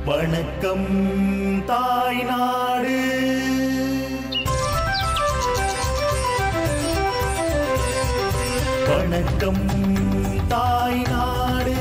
வணக்கம் தாய் நாடு வணக்கம் தாய் நாடு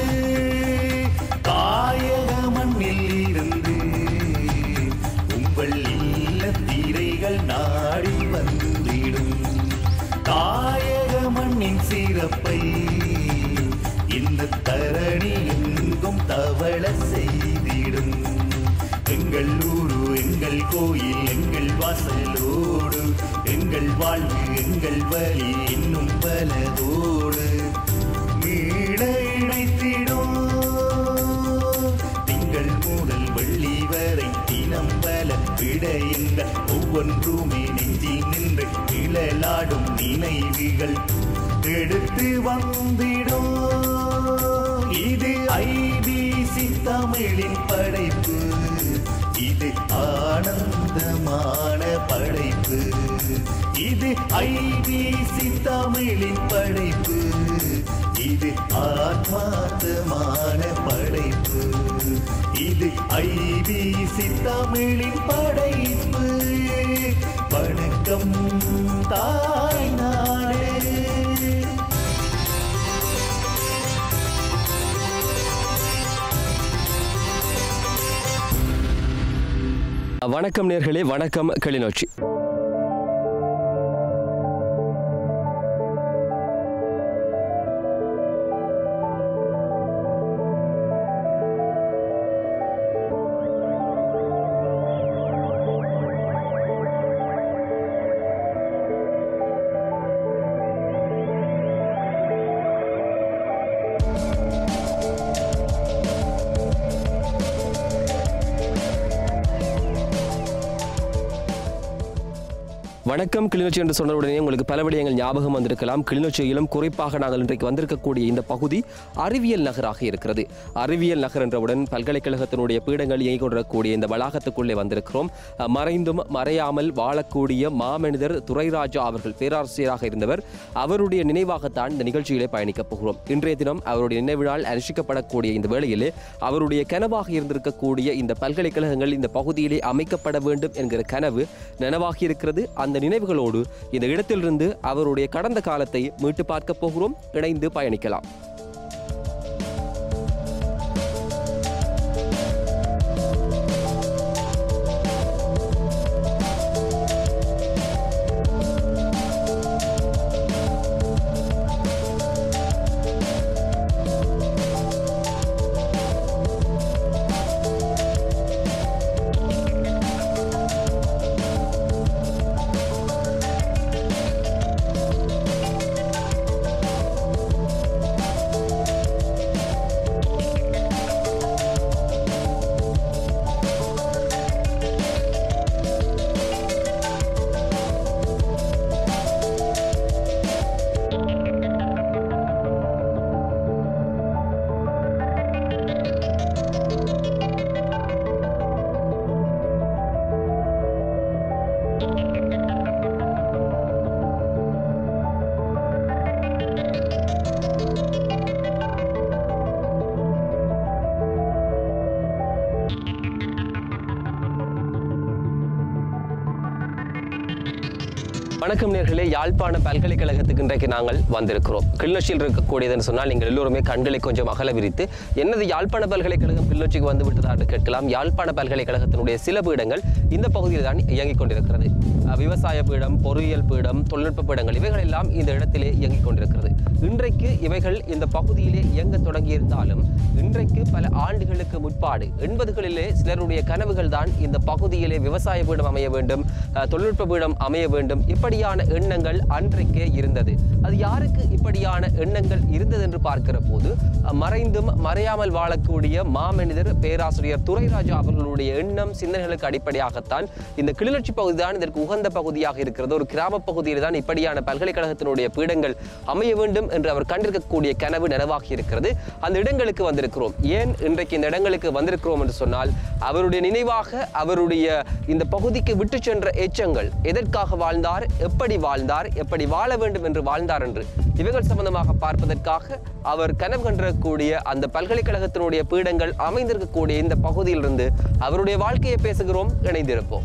தாயக மண்ணில் இருந்து உங்கள் இல்ல தீரைகள் நாடி வந்திடும் தாயக மண்ணின் சிறப்பை இந்த தரணி எங்கும் தவள செய்திடும் எங்கள் ஊரு எங்கள் கோயில் எங்கள் வாசலோடு எங்கள் வாழ்வு எங்கள் வழி இன்னும் பலதோடு மீள இணைத்திடும் திங்கள் முதல் வெள்ளி வரை தினம் பல விடைந்த ஒவ்வொன்றுமே நெஞ்சில் நின்று நிழலாடும் நினைவுகள் எடுத்து வந்திடும் இது ஐபிசி தமிழின் படைப்பு இது ஆனந்தமான படைப்பு இது ஐபிசி தமிழின் படைப்பு இது ஆத்மார்த்தமான படைப்பு இது ஐபிசி தமிழின் படைப்பு வணக்கம் தாய் நாடே வணக்கம் நேர்களே வணக்கம் கிளிநொச்சி வணக்கம் கிளிநொச்சி என்று சொன்ன உடனே உங்களுக்கு பல விடயங்கள் ஞாபகம் வந்திருக்கலாம் கிளிநொச்சியிலும் குறிப்பாக நாங்கள் இன்றைக்கு வந்திருக்கக்கூடிய இந்த பகுதி அறிவியல் நகராக இருக்கிறது அறிவியல் நகர் என்றவுடன் பல்கலைக்கழகத்தினுடைய பீடங்கள் இயங்கிக் கொண்டிருக்கக்கூடிய இந்த வளாகத்துக்குள்ளே வந்திருக்கிறோம் அஹ், மறைந்தும் மறையாமல் வாழக்கூடிய மாமனிதர் துரைராஜா அவர்கள் பேராசிரியராக இருந்தவர் அவருடைய நினைவாகத்தான் இந்த நிகழ்ச்சியிலே பயணிக்கப் போகிறோம் இன்றைய தினம் அவருடைய நினைவு நாள் அனுஷ்டிக்கப்படக்கூடிய இந்த வேளையிலே அவருடைய கனவாக இருந்திருக்கக்கூடிய இந்த பல்கலைக்கழகங்கள் இந்த பகுதியிலே அமைக்கப்பட வேண்டும் என்கிற கனவு நனவாகி இருக்கிறது அந்த நினைவுகளோடு இந்த இடத்திலிருந்து அவருடைய கடந்த காலத்தை மீட்டு பார்க்க போகிறோம் இணைந்து பயணிக்கலாம் வணக்கம் நேர்களே யாழ்ப்பாண பல்கலைக்கழகத்துக்கு இன்றைக்கு நாங்கள் வந்திருக்கிறோம் கிளிநொச்சியில் இருக்கக்கூடியதுன்னு சொன்னால் நீங்கள் எல்லோருமே கண்களை கொஞ்சம் அகல விரித்து என்னது யாழ்ப்பாண பல்கலைக்கழகம் கிளிநொச்சிக்கு வந்து விட்டதா என்று கேட்கலாம் யாழ்ப்பாண பல்கலைக்கழகத்தினுடைய சில பீடங்கள் இந்த பகுதியில் தான் இயங்கிக் கொண்டிருக்கிறது அஹ், விவசாய பீடம் பொறியியல் பீடம் தொழில்நுட்ப பீடங்கள் இவைகள் எல்லாம் இந்த இடத்திலே இயங்கிக் கொண்டிருக்கிறது இன்றைக்கு இவைகள் இந்த பகுதியிலே இயங்க தொடங்கியிருந்தாலும் இன்றைக்கு பல ஆண்டுகளுக்கு முற்பாடு எண்பதுகளிலே சிலருடைய கனவுகள் தான் இந்த பகுதியிலே விவசாய பீடம் அமைய வேண்டும் அஹ், தொழில்நுட்ப பீடம் அமைய வேண்டும் இப்படியான எண்ணங்கள் அன்றைக்கே இருந்தது அது யாருக்கு இப்படியான எண்ணங்கள் இருந்தது என்று பார்க்கிற போது அஹ், மறைந்தும் மறையாமல் வாழக்கூடிய மாமனிதர் பேராசிரியர் துரைராஜா அவர்களுடைய எண்ணம் சிந்தனைகளுக்கு அடிப்படையாகத்தான் இந்த கிளிநொச்சி பகுதி தான் இதற்கு உகந்த பகுதியாக இருக்கிறது ஒரு கிராம பகுதியில் தான் இப்படியான பல்கலைக்கழகத்தினுடைய பீடங்கள் அமைய வேண்டும் என்று அவர் கண்டிருக்கக்கூடிய கனவு நனவாகி இருக்கிறது அந்த இடங்களுக்கு வந்திருக்கிறோம் ஏன் இன்றைக்கு இந்த இடங்களுக்கு வந்திருக்கிறோம் என்று சொன்னால் அவருடைய நினைவாக அவருடைய இந்த பகுதிக்கு விட்டு சென்ற எச்சங்கள் எதற்காக வாழ்ந்தார் எப்படி வாழ்ந்தார் எப்படி வாழ வேண்டும் என்று வாழ்ந்தார் என்று இவைகள் சம்பந்தமாக பார்ப்பதற்காக அவர் கனவு கண்டிருக்கக்கூடிய அந்த பல்கலைக்கழகத்தினுடைய பீடங்கள் அமைந்திருக்கக்கூடிய இந்த பகுதியிலிருந்து அவருடைய வாழ்க்கையை பேசுகிறோம் இணைந்திருப்போம்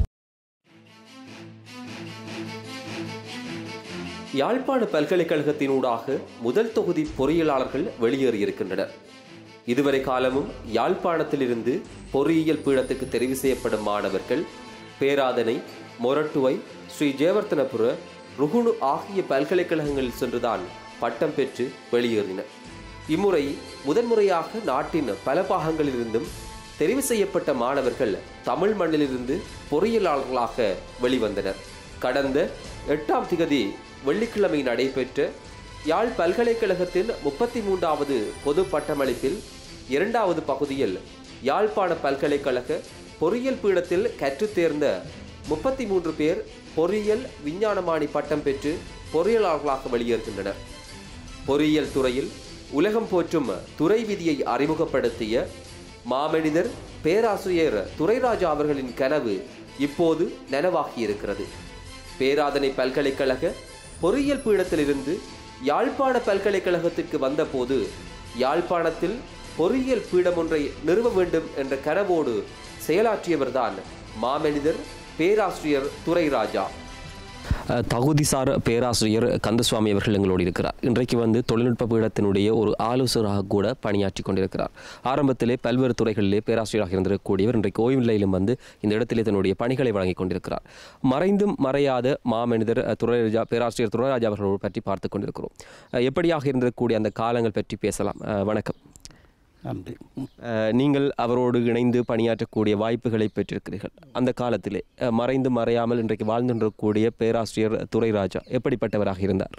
யாழ்ப்பாண பல்கலைக்கழகத்தினூடாக முதல் தொகுதி பொறியியலாளர்கள் வெளியேறியிருக்கின்றனர் இதுவரை காலமும் யாழ்ப்பாணத்திலிருந்து பொறியியல் பீடத்துக்கு தெரிவு செய்யப்படும் மாணவர்கள் பேராதனை மொரட்டுவை ஸ்ரீ ஜெயவர்த்தனபுர ருகுணு ஆகிய பல்கலைக்கழகங்களில் சென்றுதான் பட்டம் பெற்று வெளியேறினர் இம்முறை முதன்முறையாக நாட்டின் பல பாகங்களிலிருந்தும் தெரிவு செய்யப்பட்ட மாணவர்கள் தமிழ் மண்ணிலிருந்து பொறியியலாளர்களாக வெளிவந்தனர் கடந்த எட்டாம் திகதி வெள்ளிக்கிழமை நடைபெற்ற யாழ் பல்கலைக்கழகத்தின் முப்பத்தி மூன்றாவது பொது பட்டமளிப்பில் இரண்டாவது பகுதியில் யாழ்ப்பாண பல்கலைக்கழக பொறியியல் பீடத்தில் கற்றுத் தேர்ந்த முப்பத்தி மூன்று பேர் பொறியியல் விஞ்ஞானமானி பட்டம் பெற்று பொறியியலாளர்களாக வெளியேறுகின்றனர் பொறியியல் துறையில் உலகம் போற்றும் துறை விதியை அறிமுகப்படுத்திய மாமனிதர் பேராசிரியர் துரைராஜா அவர்களின் கனவு இப்போது நனவாகி இருக்கிறது பேராதனை பல்கலைக்கழக பொறியியல் பீடத்திலிருந்து யாழ்ப்பாண பல்கலைக்கழகத்திற்கு வந்தபோது யாழ்ப்பாணத்தில் பொறியியல் பீடம் ஒன்றை நிறுவ வேண்டும் என்ற கனவோடு செயலாற்றியவர்தான் மாமனிதர் பேராசிரியர் துரைராஜா தகுதிசார் பேராசிரியர் கந்தசுவாமி அவர்கள் எங்களோடு இருக்கிறார் இன்றைக்கு வந்து தொழில்நுட்ப பீடத்தினுடைய ஒரு ஆலோசகராக கூட பணியாற்றி கொண்டிருக்கிறார் ஆரம்பத்திலே பல்வேறு துறைகளிலே பேராசிரியராக இருந்திருக்கக்கூடியவர் இன்றைக்கு ஓய்வு நிலையிலும் வந்து இந்த இடத்திலே தன்னுடைய பணிகளை வழங்கிக் கொண்டிருக்கிறார் மறைந்தும் மறையாத மாமனிதர் அஹ், துரைராஜா பேராசிரியர் துரைராஜா அவர்களோடு பற்றி பார்த்து கொண்டிருக்கிறோம் அஹ், எப்படியாக இருந்திருக்கக்கூடிய அந்த காலங்கள் பற்றி பேசலாம் அஹ், வணக்கம் நன்றி அஹ், நீங்கள் அவரோடு இணைந்து பணியாற்றக்கூடிய வாய்ப்புகளை பெற்றிருக்கிறீர்கள் அந்த காலத்திலே அஹ், மறைந்து மறையாமல் இன்றைக்கு வாழ்ந்திருக்கக்கூடிய பேராசிரியர் துரைராஜா எப்படிப்பட்டவராக இருந்தார்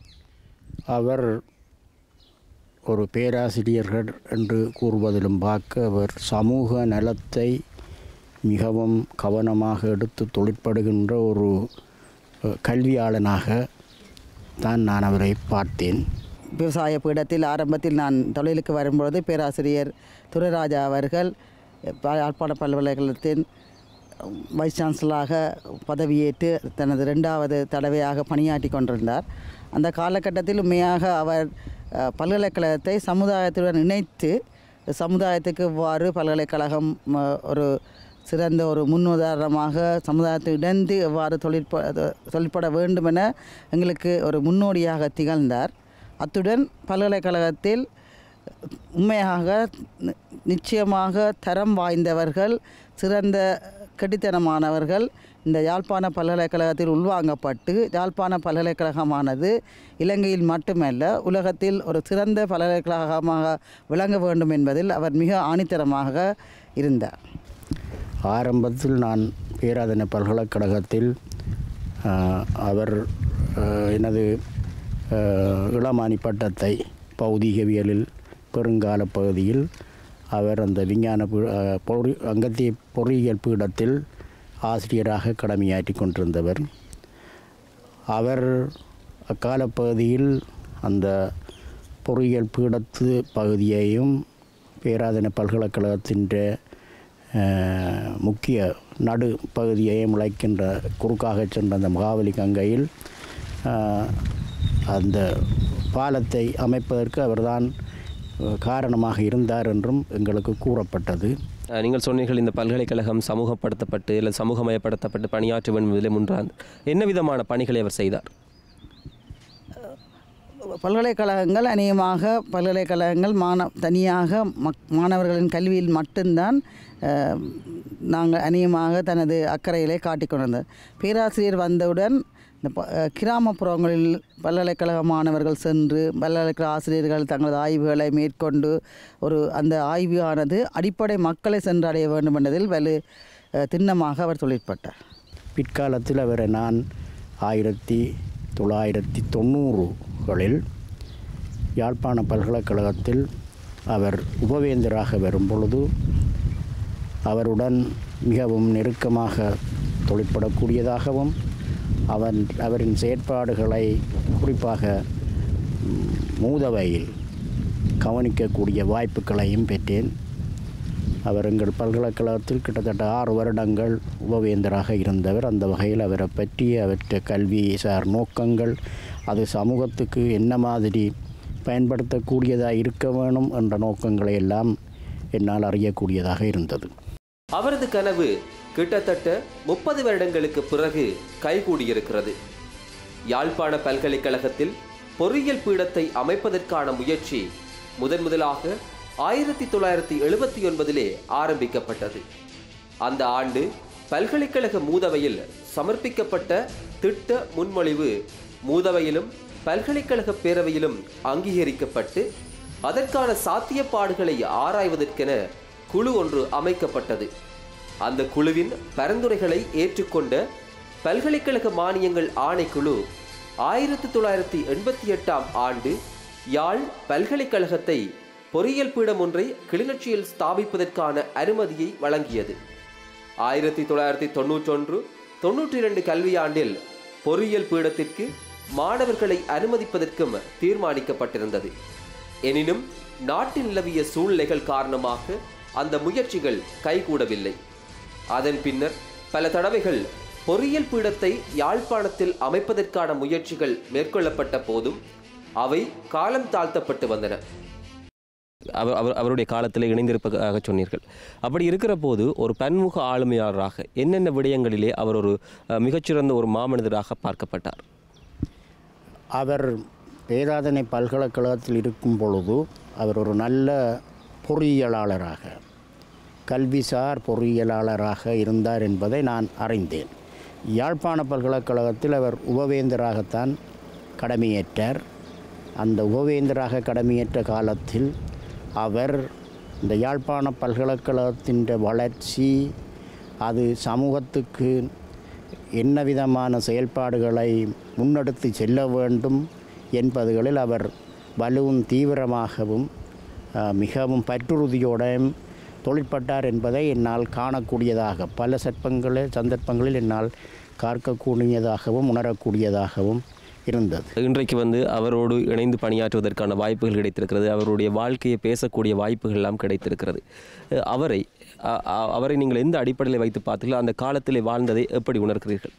அவர் ஒரு பேராசிரியர்கள் என்று கூறுவதிலும் பார்க்க அவர் சமூக நலத்தை மிகவும் கவனமாக எடுத்து தொழிற்படுகின்ற ஒரு அஹ், கல்வியாளனாக தான் நான் அவரை பார்த்தேன் விவசாய பீடத்தில் ஆரம்பத்தில் நான் தொழிலுக்கு வரும்பொழுது பேராசிரியர் துரைராஜா அவர்கள் ப- யாழ்ப்பாண பல்கலைக்கழகத்தின் வைஸ் சான்சலராக பதவியேற்று தனது ரெண்டாவது தடவையாக பணியாற்றி கொண்டிருந்தார் அந்த காலகட்டத்தில் உண்மையாக அவர் அஹ், பல்கலைக்கழகத்தை சமுதாயத்துடன் இணைத்து சமுதாயத்துக்கு இவ்வாறு பல்கலைக்கழகம் ம, ஒரு சிறந்த ஒரு முன்னுதாரணமாக சமுதாயத்தை இணைந்து எவ்வாறு தொழிற்ப தொழிற்பட வேண்டும் என எங்களுக்கு ஒரு முன்னோடியாக திகழ்ந்தார் அத்துடன் பல்கலைக்கழகத்தில் உண்மையாக நி- நிச்சயமாக தரம் வாய்ந்தவர்கள் சிறந்த கெட்டித்தனமானவர்கள் இந்த யாழ்ப்பாண பல்கலைக்கழகத்தில் உள்வாங்கப்பட்டு யாழ்ப்பாண பல்கலைக்கழகமானது இலங்கையில் மட்டுமல்ல உலகத்தில் ஒரு சிறந்த பல்கலைக்கழகமாக விளங்க வேண்டும் என்பதில் அவர் மிக ஆணித்தரமாக இருந்தார் ஆரம்பத்தில் நான் பேராதனை பல்கலைக்கழகத்தில் ஆஹ், அவர் ஆஹ், எனது ஆஹ், இளமானி பட்டத்தை பௌதிகவியலில் பெருங்கால பகுதியில் அவர் அந்த விஞ்ஞான பீ- ஆஹ், பொறி அங்கத்திய பொறியியல் பீடத்தில் ஆசிரியராக கடமையாற்றி கொண்டிருந்தவர் அவர் அக்கால பகுதியில் அந்த பொறியியல் பீடத்து பகுதியையும் பேராதனை பல்கலைக்கழகத்தின் அஹ், முக்கிய நடு பகுதியையும் உழைக்கின்ற குறுக்காக சென்ற அந்த மகாவலி கங்கையில் அஹ், அந்த பாலத்தை அமைப்பதற்கு அவர்தான் அஹ், காரணமாக இருந்தார் என்றும் எங்களுக்கு கூறப்பட்டது அஹ், நீங்கள் சொன்னீர்கள் இந்த பல்கலைக்கழகம் சமூகப்படுத்தப்பட்டு இல்லை சமூகமயப்படுத்தப்பட்டு பணியாற்ற வேண்டும் என்பதிலே முன்றாந்து என்ன விதமான பணிகளை அவர் செய்தார் பல்கலைக்கழகங்கள் அநேகமாக பல்கலைக்கழகங்கள் மாண தனியாக மக் மாணவர்களின் கல்வியில் மட்டும்தான் அஹ், நாங்கள் அநேகமாக தனது அக்கறையிலே காட்டிக் கொண்டிருந்தார் பேராசிரியர் வந்தவுடன் இந்த ப- அஹ், கிராமப்புறங்களில் பல்கலைக்கழக மாணவர்கள் சென்று பல்கலைக்கழக ஆசிரியர்கள் தங்களது ஆய்வுகளை மேற்கொண்டு ஒரு அந்த ஆய்வானது அடிப்படை மக்களை சென்றடைய வேண்டும் என்பதில் வலு அஹ், திண்ணமாக அவர் தொழிற்பட்டார் பிற்காலத்தில் அவரை நான் ஆயிரத்தி தொள்ளாயிரத்தி தொண்ணூறுகளில் யாழ்ப்பாண பல்கலைக்கழகத்தில் அவர் உபவேந்தராக வரும் பொழுது அவருடன் மிகவும் நெருக்கமாக தொழிற்படக்கூடியதாகவும் அவன் அவரின் செயற்பாடுகளை குறிப்பாக ம், மூதவையில் கவனிக்கக்கூடிய வாய்ப்புகளையும் பெற்றேன் அவர் எங்கள் பல்கலைக்கழகத்தில் கிட்டத்தட்ட ஆறு வருடங்கள் உபவேந்தராக இருந்தவர் அந்த வகையில் அவரை பற்றி அவற்றை கல்வி சார் நோக்கங்கள் அது சமூகத்துக்கு என்ன மாதிரி பயன்படுத்தக்கூடியதாக இருக்க வேணும் என்ற நோக்கங்களை எல்லாம் என்னால் அறியக்கூடியதாக இருந்தது அவரது கனவு கிட்டத்தட்ட முப்பது வருடங்களுக்கு பிறகு கைகூடியிருக்கிறது யாழ்ப்பாண பல்கலைக்கழகத்தில் பொறியியல் பீடத்தை அமைப்பதற்கான முயற்சி முதன் முதலாக ஆயிரத்தி தொள்ளாயிரத்தி எழுபத்தி ஒன்பதிலே ஆரம்பிக்கப்பட்டது அந்த ஆண்டு பல்கலைக்கழக மூதவையில் சமர்ப்பிக்கப்பட்ட திட்ட முன்மொழிவு மூதவையிலும் பல்கலைக்கழக பேரவையிலும் அங்கீகரிக்கப்பட்டு அதற்கான சாத்தியப்பாடுகளை ஆராய்வதற்கென குழு ஒன்று அமைக்கப்பட்டது அந்த குழுவின் பரிந்துரைகளை ஏற்றுக்கொண்ட பல்கலைக்கழக மானியங்கள் ஆணைக்குழு ஆயிரத்தி தொள்ளாயிரத்தி எண்பத்தி எட்டாம் ஆண்டு யாழ் பல்கலைக்கழகத்தை பொறியியல் பீடம் ஒன்றை கிளிநொச்சியில் ஸ்தாபிப்பதற்கான அனுமதியை வழங்கியது ஆயிரத்தி தொள்ளாயிரத்தி தொண்ணூற்றொன்று தொண்ணூற்றி இரண்டு கல்வியாண்டில் பொறியியல் பீடத்திற்கு மாணவர்களை அனுமதிப்பதற்கும் தீர்மானிக்கப்பட்டிருந்தது எனினும் நாட்டில் நிலவிய சூழ்நிலைகள் காரணமாக அந்த முயற்சிகள் கைகூடவில்லை அதன் பின்னர் பல தடவைகள் பொறியியல் பீடத்தை யாழ்ப்பாணத்தில் அமைப்பதற்கான முயற்சிகள் மேற்கொள்ளப்பட்ட போதும் அவை காலம் தாழ்த்தப்பட்டு வந்தன அவர் அவர் அவருடைய காலத்தில் இணைந்திருப்பதாக சொன்னீர்கள் அப்படி இருக்கிற போது ஒரு பன்முக ஆளுமையாளராக என்னென்ன விடயங்களிலே அவர் ஒரு அஹ், மிகச்சிறந்த ஒரு மாமனிதராக பார்க்கப்பட்டார் அவர் பேராதனை பல்கலைக்கழகத்தில் இருக்கும் பொழுது அவர் ஒரு நல்ல பொறியியலாளராக கல்விசார் பொறியியலாளராக இருந்தார் என்பதை நான் அறிந்தேன் யாழ்ப்பாண பல்கலைக்கழகத்தில் அவர் உபவேந்தராகத்தான் கடமையேற்றார் அந்த உபவேந்தராக கடமையேற்ற காலத்தில் அவர் இந்த யாழ்ப்பாண பல்கலைக்கழகத்தின் வளர்ச்சி அது சமூகத்துக்கு என்ன விதமான செயல்பாடுகளை முன்னெடுத்து செல்ல வேண்டும் என்பதுகளில் அவர் வலுவும் தீவிரமாகவும் அஹ், மிகவும் பற்றுறுதியோடும் தொழிற்பட்டார் என்பதை என்னால் காணக்கூடியதாக பல சற்பங்களில் சந்தர்ப்பங்களில் என்னால் பார்க்கக்கூடியதாகவும் உணரக்கூடியதாகவும் இருந்தது இன்றைக்கு வந்து அவரோடு இணைந்து பணியாற்றுவதற்கான வாய்ப்புகள் கிடைத்திருக்கிறது அவருடைய வாழ்க்கையை பேசக்கூடிய வாய்ப்புகள் எல்லாம் கிடைத்திருக்கிறது அஹ், அவரை அ- அ- அவரை நீங்கள் எந்த அடிப்படையில் வைத்து பார்த்தீங்களோ அந்த காலத்திலே வாழ்ந்ததை எப்படி உணர்கிறீர்கள்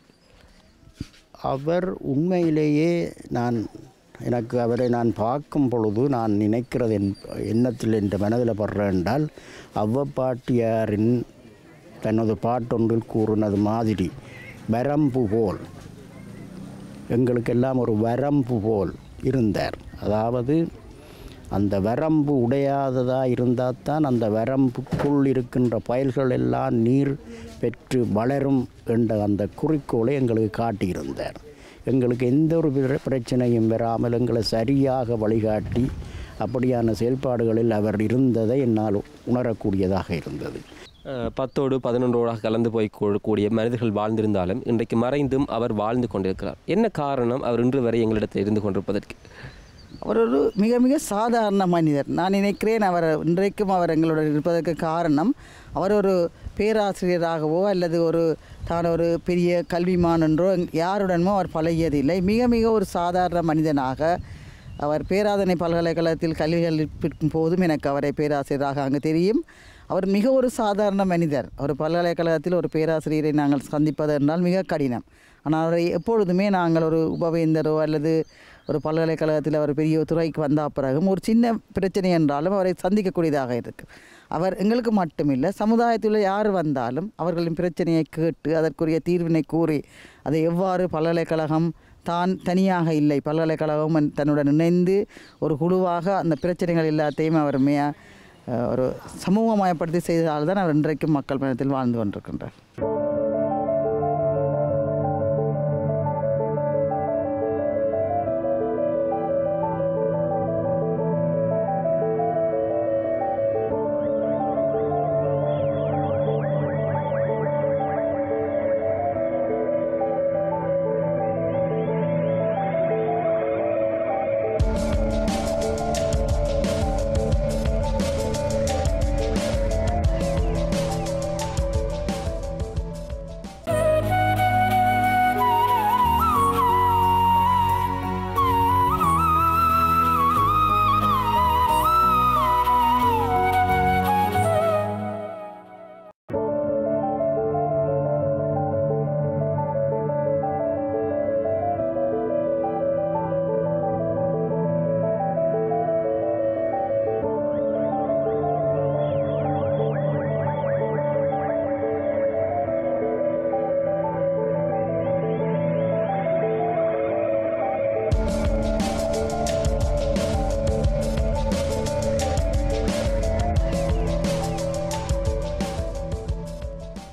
அவர் உண்மையிலேயே நான் எனக்கு அவரை நான் பார்க்கும் பொழுது நான் நினைக்கிறது என் எண்ணத்தில் என்ற மனதில் படுறேன் என்றால் அவ்வப்பாட்டியாரின் தனது பாட்டொன்றில் கூறினது மாதிரி வரம்பு போல் எங்களுக்கெல்லாம் ஒரு வரம்பு போல் இருந்தார் அதாவது அந்த வரம்பு உடையாததாக இருந்தால் தான் அந்த வரம்புக்குள் இருக்கின்ற பயிர்கள் எல்லாம் நீர் பெற்று வளரும் என்ற அந்த குறிக்கோளை எங்களுக்கு காட்டியிருந்தார் எங்களுக்கு எந்த ஒரு பிர- பிரச்சனையும் வராமல் எங்களை சரியாக வழிகாட்டி அப்படியான செயல்பாடுகளில் அவர் இருந்ததை என்னால் உணரக்கூடியதாக இருந்தது அஹ், பத்தோடு பதினொன்றோடாக கலந்து போய் கூ- கூடிய மனிதர்கள் வாழ்ந்திருந்தாலும் இன்றைக்கு மறைந்தும் அவர் வாழ்ந்து கொண்டிருக்கிறார் என்ன காரணம் அவர் இன்று வரை எங்களிடத்தில் இருந்து கொண்டிருப்பதற்கு அவர் ஒரு மிக மிக சாதாரண மனிதர் நான் நினைக்கிறேன் அவர் இன்றைக்கும் அவர் எங்களுடன் இருப்பதற்கு காரணம் அவர் ஒரு பேராசிரியராகவோ அல்லது ஒரு தான் ஒரு பெரிய கல்விமான் என்றோ யாருடனுமோ அவர் பழகியதில்லை மிக மிக ஒரு சாதாரண மனிதனாக அவர் பேராதனை பல்கலைக்கழகத்தில் கல்வி கற்பிக்கும் போதும் எனக்கு அவரை பேராசிரியராக அங்கு தெரியும் அவர் மிக ஒரு சாதாரண மனிதர் ஒரு பல்கலைக்கழகத்தில் ஒரு பேராசிரியரை நாங்கள் சந்திப்பது என்றால் மிக கடினம் ஆனால் அவரை எப்பொழுதுமே நாங்கள் ஒரு உபவேந்தரோ அல்லது ஒரு பல்கலைக்கழகத்தில் அவர் பெரிய துறைக்கு வந்த பிறகும் ஒரு சின்ன பிரச்சனை என்றாலும் அவரை சந்திக்கக்கூடியதாக இருக்கு அவர் எங்களுக்கு மட்டுமில்லை சமுதாயத்தில் யார் வந்தாலும் அவர்களின் பிரச்சனையை கேட்டு அதற்குரிய தீர்வினை கூறி அதை எவ்வாறு பல்கலைக்கழகம் தான் தனியாக இல்லை பல்கலைக்கழகம் தன்னுடன் இணைந்து ஒரு குழுவாக அந்த பிரச்சனைகள் எல்லாத்தையும் அவர் மே அஹ், ஒரு சமூகமயப்படுத்தி செய்ததால் தான் அவர் இன்றைக்கும் மக்கள் மனத்தில் வாழ்ந்து கொண்டிருக்கின்றார்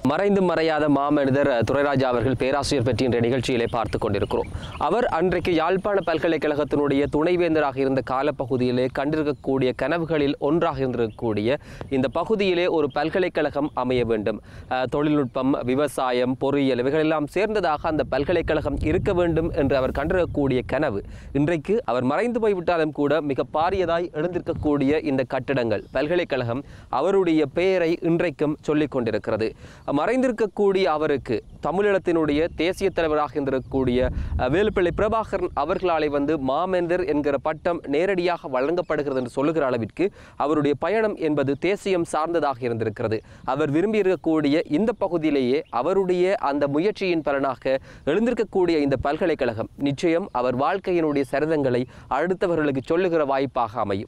மறைந்து மறையாத மாமனிதர் துரைராஜா அவர்கள் பேராசிரியர் பற்றி இன்றைய நிகழ்ச்சியிலே பார்த்து கொண்டிருக்கிறோம் அவர் அன்றைக்கு யாழ்ப்பாண பல்கலைக்கழகத்தினுடைய துணைவேந்தராக இருந்த காலப்பகுதியிலே கண்டிருக்கக்கூடிய கனவுகளில் ஒன்றாக இருந்திருக்கக்கூடிய இந்த பகுதியிலே ஒரு பல்கலைக்கழகம் அமைய வேண்டும் அஹ், தொழில்நுட்பம் விவசாயம் பொறியியல் இவைகளெல்லாம் சேர்ந்ததாக அந்த பல்கலைக்கழகம் இருக்க வேண்டும் என்று அவர் கண்டிருக்கக்கூடிய கனவு இன்றைக்கு அவர் மறைந்து போய்விட்டாலும் கூட மிக பாரியதாய் எழுந்திருக்கக்கூடிய இந்த கட்டிடங்கள் பல்கலைக்கழகம் அவருடைய பெயரை இன்றைக்கும் சொல்லிக் கொண்டிருக்கிறது மறைந்திருக்கக்கூடிய அவருக்கு தமிழீழத்தினுடைய தேசிய தலைவராக இருந்திருக்கக்கூடிய அஹ், வேலுப்பிள்ளை பிரபாகரன் அவர்களாலே வந்து மாமேந்தர் என்கிற பட்டம் நேரடியாக வழங்கப்படுகிறது என்று சொல்லுகிற அளவிற்கு அவருடைய பயணம் என்பது தேசியம் சார்ந்ததாக இருந்திருக்கிறது அவர் விரும்பியிருக்கக்கூடிய இந்த பகுதியிலேயே அவருடைய அந்த முயற்சியின் பலனாக எழுந்திருக்கக்கூடிய இந்த பல்கலைக்கழகம் நிச்சயம் அவர் வாழ்க்கையினுடைய சரிதங்களை அடுத்தவர்களுக்கு சொல்லுகிற வாய்ப்பாக அமையும்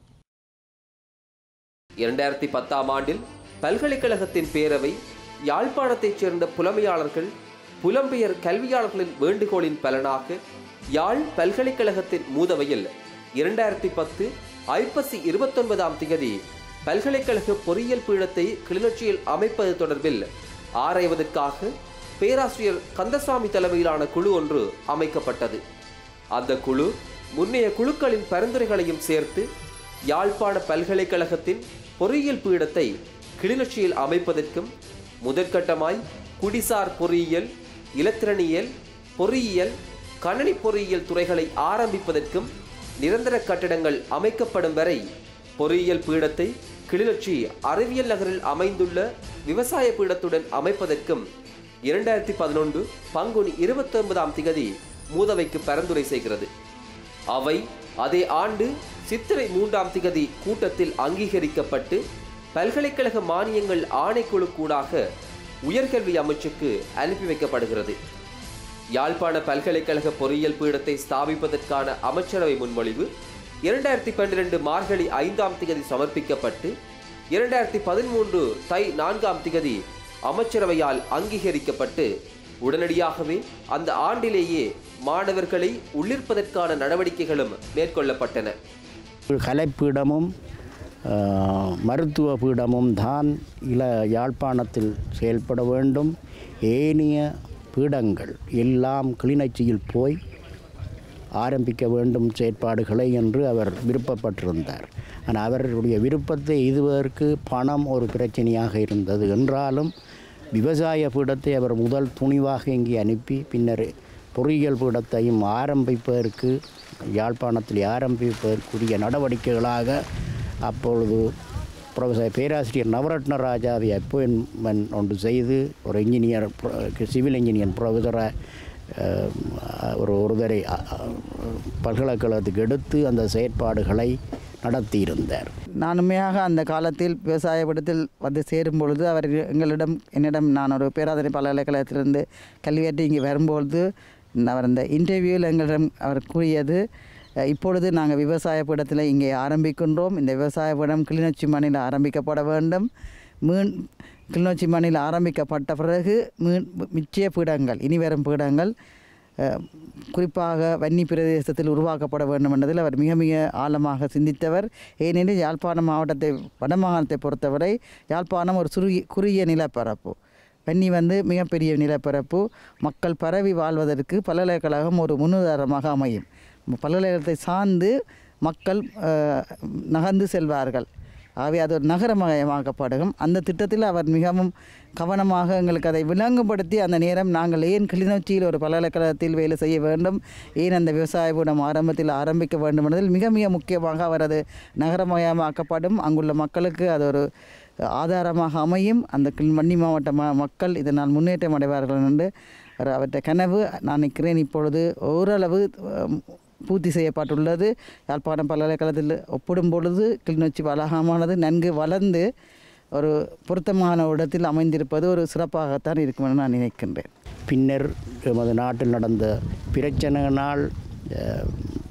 இரண்டாயிரத்தி பத்தாம் ஆண்டில் பல்கலைக்கழகத்தின் பேரவை யாழ்ப்பாணத்தைச் சேர்ந்த புலமையாளர்கள் புலம்பெயர் கல்வியாளர்களின் வேண்டுகோளின் பலனாக யாழ் பல்கலைக்கழகத்தின் மூதவையில் இரண்டாயிரத்தி பத்து ஐப்பசி இருபத்தொன்பதாம் திகதி பல்கலைக்கழக பொறியியல் பீடத்தை கிளிநொச்சியில் அமைப்பது தொடர்பில் ஆராய்வதற்காக பேராசிரியர் கந்தசாமி தலைமையிலான குழு ஒன்று அமைக்கப்பட்டது அந்த குழு முன்னைய குழுக்களின் பரிந்துரைகளையும் சேர்த்து யாழ்ப்பாண பல்கலைக்கழகத்தின் பொறியியல் பீடத்தை கிளிநொச்சியில் அமைப்பதற்கும் முதற்கட்டமாய் குடிசார் பொறியியல் இலத்திரனியல் பொறியியல் கணனி பொறியியல் துறைகளை ஆரம்பிப்பதற்கும் நிரந்தர கட்டடங்கள் அமைக்கப்படும் வரை பொறியியல் பீடத்தை கிளிநொச்சி அறிவியல் நகரில் அமைந்துள்ள விவசாய பீடத்துடன் அமைப்பதற்கும் இரண்டாயிரத்தி பதினொன்று பங்குனி இருபத்தொன்பதாம் திகதி மூதவைக்கு பரிந்துரை செய்கிறது அவை அதே ஆண்டு சித்திரை மூன்றாம் திகதி கூட்டத்தில் அங்கீகரிக்கப்பட்டு பல்கலைக்கழக மானியங்கள் ஆணைக்குழு கூடாக உயர்கல்வி அமைச்சுக்கு அனுப்பி வைக்கப்படுகிறது யாழ்ப்பாண பல்கலைக்கழக பொறியியல் பீடத்தை ஸ்தாபிப்பதற்கான அமைச்சரவை முன்மொழிவு இரண்டாயிரத்தி பன்னிரண்டு மார்கழி ஐந்தாம் திகதி சமர்ப்பிக்கப்பட்டு இரண்டாயிரத்தி பதிமூன்று தை நான்காம் திகதி அமைச்சரவையால் அங்கீகரிக்கப்பட்டு உடனடியாகவே அந்த ஆண்டிலேயே மாணவர்களை உள்ளிருப்பதற்கான நடவடிக்கைகளும் மேற்கொள்ளப்பட்டன கலைப்பீடமும் ஆஹ், மருத்துவ பீடமும் தான் இல யாழ்ப்பாணத்தில் செயல்பட வேண்டும் ஏனைய பீடங்கள் எல்லாம் கிளிநொச்சியில் போய் ஆரம்பிக்க வேண்டும் செயற்பாடுகளை என்று அவர் விருப்பப்பட்டிருந்தார் ஆனால் அவருடைய விருப்பத்தை எய்துவதற்கு பணம் ஒரு பிரச்சனையாக இருந்தது என்றாலும் விவசாய பீடத்தை அவர் முதல் துணிவாக இங்கே அனுப்பி பின்னர் பொறியியல் பீடத்தையும் ஆரம்பிப்பதற்கு யாழ்ப்பாணத்தில் ஆரம்பிப்பதற்குரிய நடவடிக்கைகளாக அப்பொழுது ப்ரொஃபஸர் பேராசிரியர் நவரத்ன ராஜாவை அப்பாயின்மெண்ட் ஒன்று செய்து ஒரு இன்ஜினியர் சிவில் இன்ஜினியர் ப்ரொஃபஸரை அஹ், ஒரு ஒருவரை அ- அ- பல்கலைக்கழகத்துக்கு எடுத்து அந்த செயற்பாடுகளை நடத்தியிருந்தார் நானுமையாக அந்த காலத்தில் விவசாய படத்தில் வந்து சேரும் பொழுது அவர் எங்களிடம் என்னிடம் நான் ஒரு பேராதனை பல்கலைக்கழகத்திலிருந்து கல்வியேற்று இங்கே வரும்பொழுது அவர் அந்த இன்டர்வியூவில் எங்களிடம் அவர் கூறியது அஹ், இப்பொழுது நாங்கள் விவசாய பீடத்தில் இங்கே ஆரம்பிக்கின்றோம் இந்த விவசாய பீடம் கிளிநொச்சி மண்ணில் ஆரம்பிக்கப்பட வேண்டும் மீன் கிளிநொச்சி மண்ணில் ஆரம்பிக்கப்பட்ட பிறகு மீன் மிச்சிய பீடங்கள் இனி வரும் பீடங்கள் அஹ், குறிப்பாக வன்னி பிரதேசத்தில் உருவாக்கப்பட வேண்டும் என்பதில் அவர் மிக மிக ஆழமாக சிந்தித்தவர் ஏனெனில் யாழ்ப்பாணம் மாவட்டத்தை வடமாகாணத்தை பொறுத்தவரை யாழ்ப்பாணம் ஒரு சுருகி குறுகிய நிலப்பரப்பு வன்னி வந்து மிகப்பெரிய நிலப்பரப்பு மக்கள் பரவி வாழ்வதற்கு பல்கலைக்கழகம் ஒரு முன்னுதாரணமாக அமையும் பல்கலைக்கழகத்தை சார்ந்து மக்கள் அஹ், நகர்ந்து செல்வார்கள் ஆகவே அது ஒரு நகரமயமாக்கப்படும் அந்த திட்டத்தில் அவர் மிகவும் கவனமாக எங்களுக்கு அதை விளங்குபடுத்தி அந்த நேரம் நாங்கள் ஏன் கிளிநொச்சியில் ஒரு பல்கலைக்கழகத்தில் வேலை செய்ய வேண்டும் ஏன் அந்த விவசாய கூடம் ஆரம்பத்தில் ஆரம்பிக்க வேண்டும் என்பதில் மிக மிக முக்கியமாக அவர் அது நகரமயமாக்கப்படும் அங்குள்ள மக்களுக்கு அது ஒரு ஆதாரமாக அமையும் அந்த கிள் மன்னி மாவட்ட ம மக்கள் இதனால் முன்னேற்றம் அடைவார்கள் என்று அவர் அவற்றை கனவு நான் நிற்கிறேன் இப்பொழுது ஓரளவு அஹ், பூர்த்தி செய்யப்பட்டுள்ளது யாழ்ப்பாணம் பல்கலைக்கழகத்தில் ஒப்பிடும் பொழுது கிளிநொச்சி வளாகமானது நன்கு வளர்ந்து ஒரு பொருத்தமான இடத்தில் அமைந்திருப்பது ஒரு சிறப்பாகத்தான் இருக்கும் என நான் நினைக்கின்றேன் பின்னர் எமது நாட்டில் நடந்த பிரச்சனைகளால் அஹ்,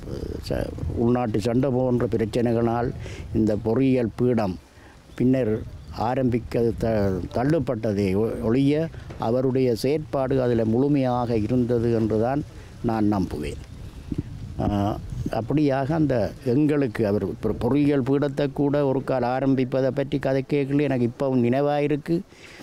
ச- உள்நாட்டு சண்டை போன்ற பிரச்சனைகளால் இந்த பொறியியல் பீடம் பின்னர் ஆரம்பிக்க த தள்ளப்பட்டதை ஒ- ஒழிய அவருடைய செயற்பாடு அதில் முழுமையாக இருந்தது என்றுதான் நான் நம்புவேன் ஆஹ், அப்படியாக அந்த எங்களுக்கு அவர் இப்போ பொறியியல் பீடத்தை கூட ஒரு கால் ஆரம்பிப்பதை பற்றி கதை கேட்கல எனக்கு இப்போவும் நினைவாக இருக்குது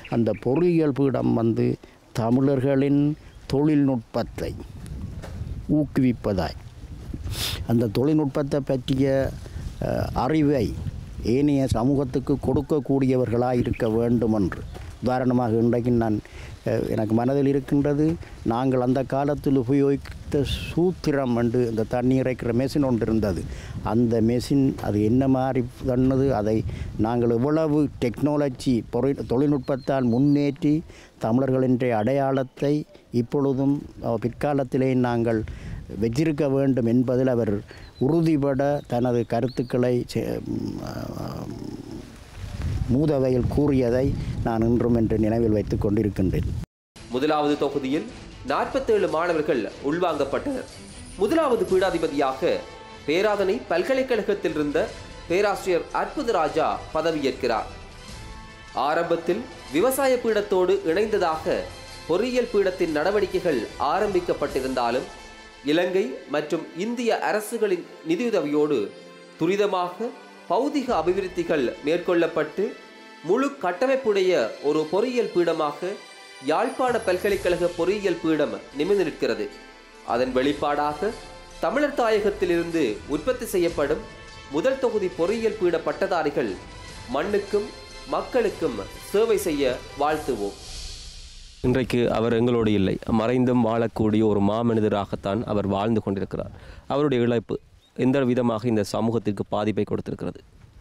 அந்த பொறியியல் பீடம் வந்து தமிழர்களின் தொழில்நுட்பத்தை ஊக்குவிப்பதாய் அந்த தொழில்நுட்பத்தை பற்றிய அஹ், அறிவை ஏனைய சமூகத்துக்கு கொடுக்கக்கூடியவர்களாக இருக்க வேண்டும் என்று உதாரணமாக இன்றைக்கு நான் அஹ், எனக்கு மனதில் இருக்கின்றது நாங்கள் அந்த காலத்தில் உபயோகித்த சூத்திரம் என்று இந்த தண்ணி இறைக்கிற மெஷின் ஒன்று இருந்தது அந்த மெஷின் அது என்ன மாதிரி தன்னது அதை நாங்கள் எவ்வளவு டெக்னாலஜி பொறி தொழில்நுட்பத்தால் முன்னேற்றி தமிழர்களின் அடையாளத்தை இப்பொழுதும் அஹ், பிற்காலத்திலே நாங்கள் வெற்றிருக்க வேண்டும் என்பதில் அவர் உறுதிபட தனது கருத்துக்களை செ- ம், ஆ, மூதவையில் கூறியதை நான் இன்றும் என்று நினைவில் வைத்துக் கொண்டிருக்கின்றேன் முதலாவது தொகுதியில் நாற்பத்தேழு மாணவர்கள் உள்வாங்கப்பட்டனர் முதலாவது பீடாதிபதியாக பேராதனை பல்கலைக்கழகத்தில் இருந்த பேராசிரியர் அற்புத ராஜா பதவியேற்கிறார் ஆரம்பத்தில் விவசாய பீடத்தோடு இணைந்ததாக பொறியியல் பீடத்தின் நடவடிக்கைகள் ஆரம்பிக்கப்பட்டிருந்தாலும் இலங்கை மற்றும் இந்திய அரசுகளின் நிதியுதவியோடு துரிதமாக பௌதிக அபிவிருத்திகள் மேற்கொள்ளப்பட்டு முழு கட்டமைப்புடைய ஒரு பொறியியல் பீடமாக யாழ்ப்பாண பல்கலைக்கழக பொறியியல் பீடம் நிமிர்ந்து நிற்கிறது அதன் வெளிப்பாடாக தமிழர் தாயகத்திலிருந்து உற்பத்தி செய்யப்படும் முதல் தொகுதி பொறியியல் பீட பட்டதாரிகள் மண்ணுக்கும் மக்களுக்கும் சேவை செய்ய வாழ்த்துவோம் இன்றைக்கு அவர் எங்களோடு இல்லை மறைந்தும் வாழக்கூடிய ஒரு மாமனிதராகத்தான் அவர் வாழ்ந்து கொண்டிருக்கிறார் அவருடைய இழப்பு எந்த விதமாக இந்த சமூகத்திற்கு பாதிப்பை கொடுத்திருக்கிறது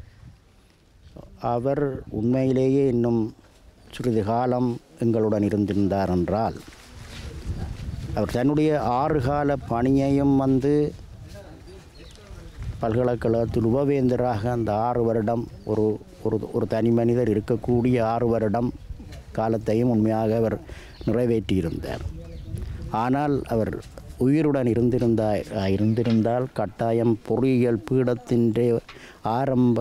அவர் உண்மையிலேயே இன்னும் சிறிது காலம் எங்களுடன் இருந்திருந்தார் என்றால் அவர் தன்னுடைய ஆறு கால பணியையும் வந்து பல்கலைக்கழகத்தில் உபவேந்தராக அந்த ஆறு வருடம் ஒரு ஒரு ஒரு தனி மனிதர் இருக்கக்கூடிய ஆறு வருடம் காலத்தையும் உண்மையாக அவர் நிறைவேற்றியிருந்தார் ஆனால் அவர் உயிருடன் இருந்திருந்தா இருந்திருந்தால் கட்டாயம் பொறியியல் பீடத்தின் ஆரம்ப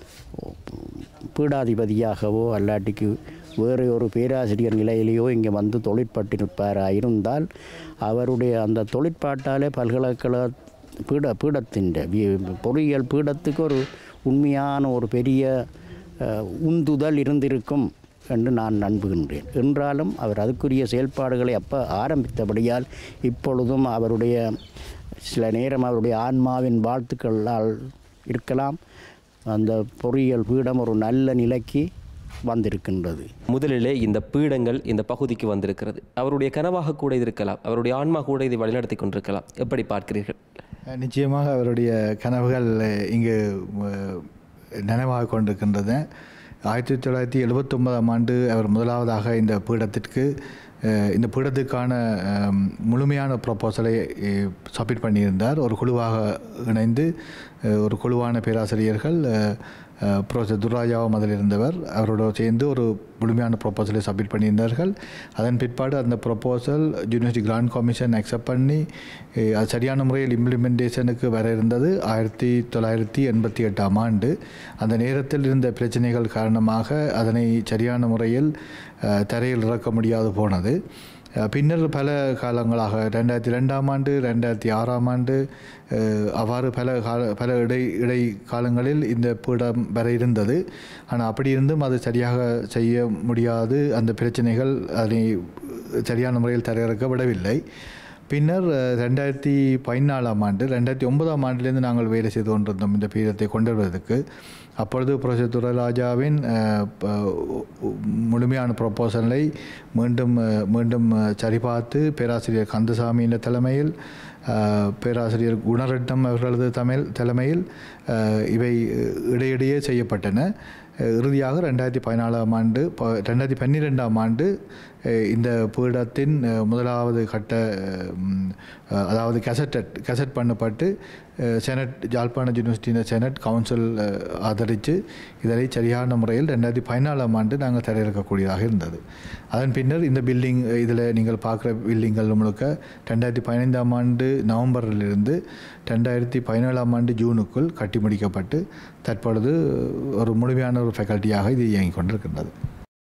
பீடாதிபதியாகவோ அல்லாட்டிக்கு வேறு ஒரு பேராசிரியர் நிலையிலேயோ இங்கே வந்து தொழிற்பட்டிருப்பாராக இருந்தால் அவருடைய அந்த தொழிற்பாட்டாலே பல்கலைக்கழக பீட பீடத்தின் வி- பொறியியல் பீடத்துக்கு ஒரு உண்மையான ஒரு பெரிய அஹ், உந்துதல் இருந்திருக்கும் என்று நான் நம்புகின்றேன் என்றாலும் அவர் அதுக்குரிய செயல்பாடுகளை அப்போ ஆரம்பித்தபடியால் இப்பொழுதும் அவருடைய சில நேரம் அவருடைய ஆன்மாவின் வாழ்த்துக்களால் இருக்கலாம் அந்த பொறியியல் பீடம் ஒரு நல்ல நிலைக்கு வந்திருக்கின்றது முதலிலே இந்த பீடங்கள் இந்த பகுதிக்கு வந்திருக்கிறது அவருடைய கனவாக கூட இது இருக்கலாம் அவருடைய ஆன்மா கூட இதை வழிநடத்தி கொண்டிருக்கலாம் எப்படி பார்க்கிறீர்கள் நிச்சயமாக அவருடைய கனவுகள் இங்கு அஹ், நனவாக கொண்டிருக்கின்றது ஆயிரத்தி தொள்ளாயிரத்தி எழுபத்தொன்பதாம் ஆண்டு அவர் முதலாவதாக இந்த பீடத்திற்கு அஹ், இந்த பீடத்துக்கான அஹ், முழுமையான ப்ரொப்போசலை சப்மிட் பண்ணியிருந்தார் ஒரு குழுவாக இணைந்து அஹ், ஒரு குழுவான பேராசிரியர்கள் அஹ், அஹ், ப்ரொஃபசர் துர்ராஜாவும் அதில் இருந்தவர் அவரோட சேர்ந்து ஒரு முழுமையான ப்ரொப்போசலை சப்மிட் பண்ணியிருந்தார்கள் அதன் பிற்பாடு அந்த proposal university grant commission accept பண்ணி அஹ், அது சரியான முறையில் இம்ப்ளிமெண்டேஷனுக்கு வர இருந்தது ஆயிரத்தி தொள்ளாயிரத்தி எண்பத்தி எட்டாம் ஆண்டு அந்த நேரத்தில் இருந்த பிரச்சனைகள் காரணமாக அதனை சரியான முறையில் அஹ், தரையில் இறக்க முடியாது போனது அஹ், பின்னர் பல காலங்களாக ரெண்டாயிரத்தி ரெண்டாம் ஆண்டு ரெண்டாயிரத்தி ஆறாம் ஆண்டு அஹ், அவ்வாறு பல கால பல இடை இடை காலங்களில் இந்த பீடம் வர இருந்தது ஆனால் அப்படி இருந்தும் அது சரியாக செய்ய முடியாது அந்த பிரச்சனைகள் அதனை சரியான முறையில் தரையிறக்க விடவில்லை பின்னர் அஹ், ரெண்டாயிரத்தி பதினாலாம் ஆண்டு ரெண்டாயிரத்தி ஒன்பதாம் ஆண்டிலிருந்து நாங்கள் வேலை செய்து கொண்டிருந்தோம் இந்த பீடத்தை கொண்டு வருவதற்கு அப்பொழுது புரொஃபசர் துரராஜாவின் அஹ், ப- முழுமையான ப்ரொப்போசலை மீண்டும் அஹ், மீண்டும் அஹ், சரிபார்த்து பேராசிரியர் கந்தசாமியின் தலைமையில் அஹ், பேராசிரியர் குணரட்னம் அவர்களது தமிழ் தலைமையில் அஹ், இவை இடையிடையே செய்யப்பட்டன அஹ், இறுதியாக ரெண்டாயிரத்தி பதினாலாம் ஆண்டு ப- ரெண்டாயிரத்தி பன்னிரெண்டாம் ஆண்டு அஹ், இந்த பீடத்தின் அஹ், முதலாவது கட்ட அஹ், ம், அஹ், அதாவது கெசட்டட் கெசட் பண்ணப்பட்டு அஹ், செனட் யாழ்ப்பாண யூனிவர்சிட்டியின் செனட் கவுன்சில் அஹ், ஆதரித்து இதனை சரியான முறையில் ரெண்டாயிரத்தி பதினாலாம் ஆண்டு நாங்கள் தரையிறக்கக்கூடியதாக இருந்தது அதன் பின்னர் இந்த பில்டிங் இதில் நீங்கள் பார்க்குற பில்டிங்கள் முழுக்க ரெண்டாயிரத்தி பதினைந்தாம் ஆண்டு நவம்பரிலிருந்து ரெண்டாயிரத்தி பதினேழாம் ஆண்டு ஜூனுக்குள் கட்டி முடிக்கப்பட்டு தற்பொழுது ஒரு முழுமையான ஒரு ஃபேக்கல்ட்டியாக இது இயங்கிக் கொண்டிருக்கின்றது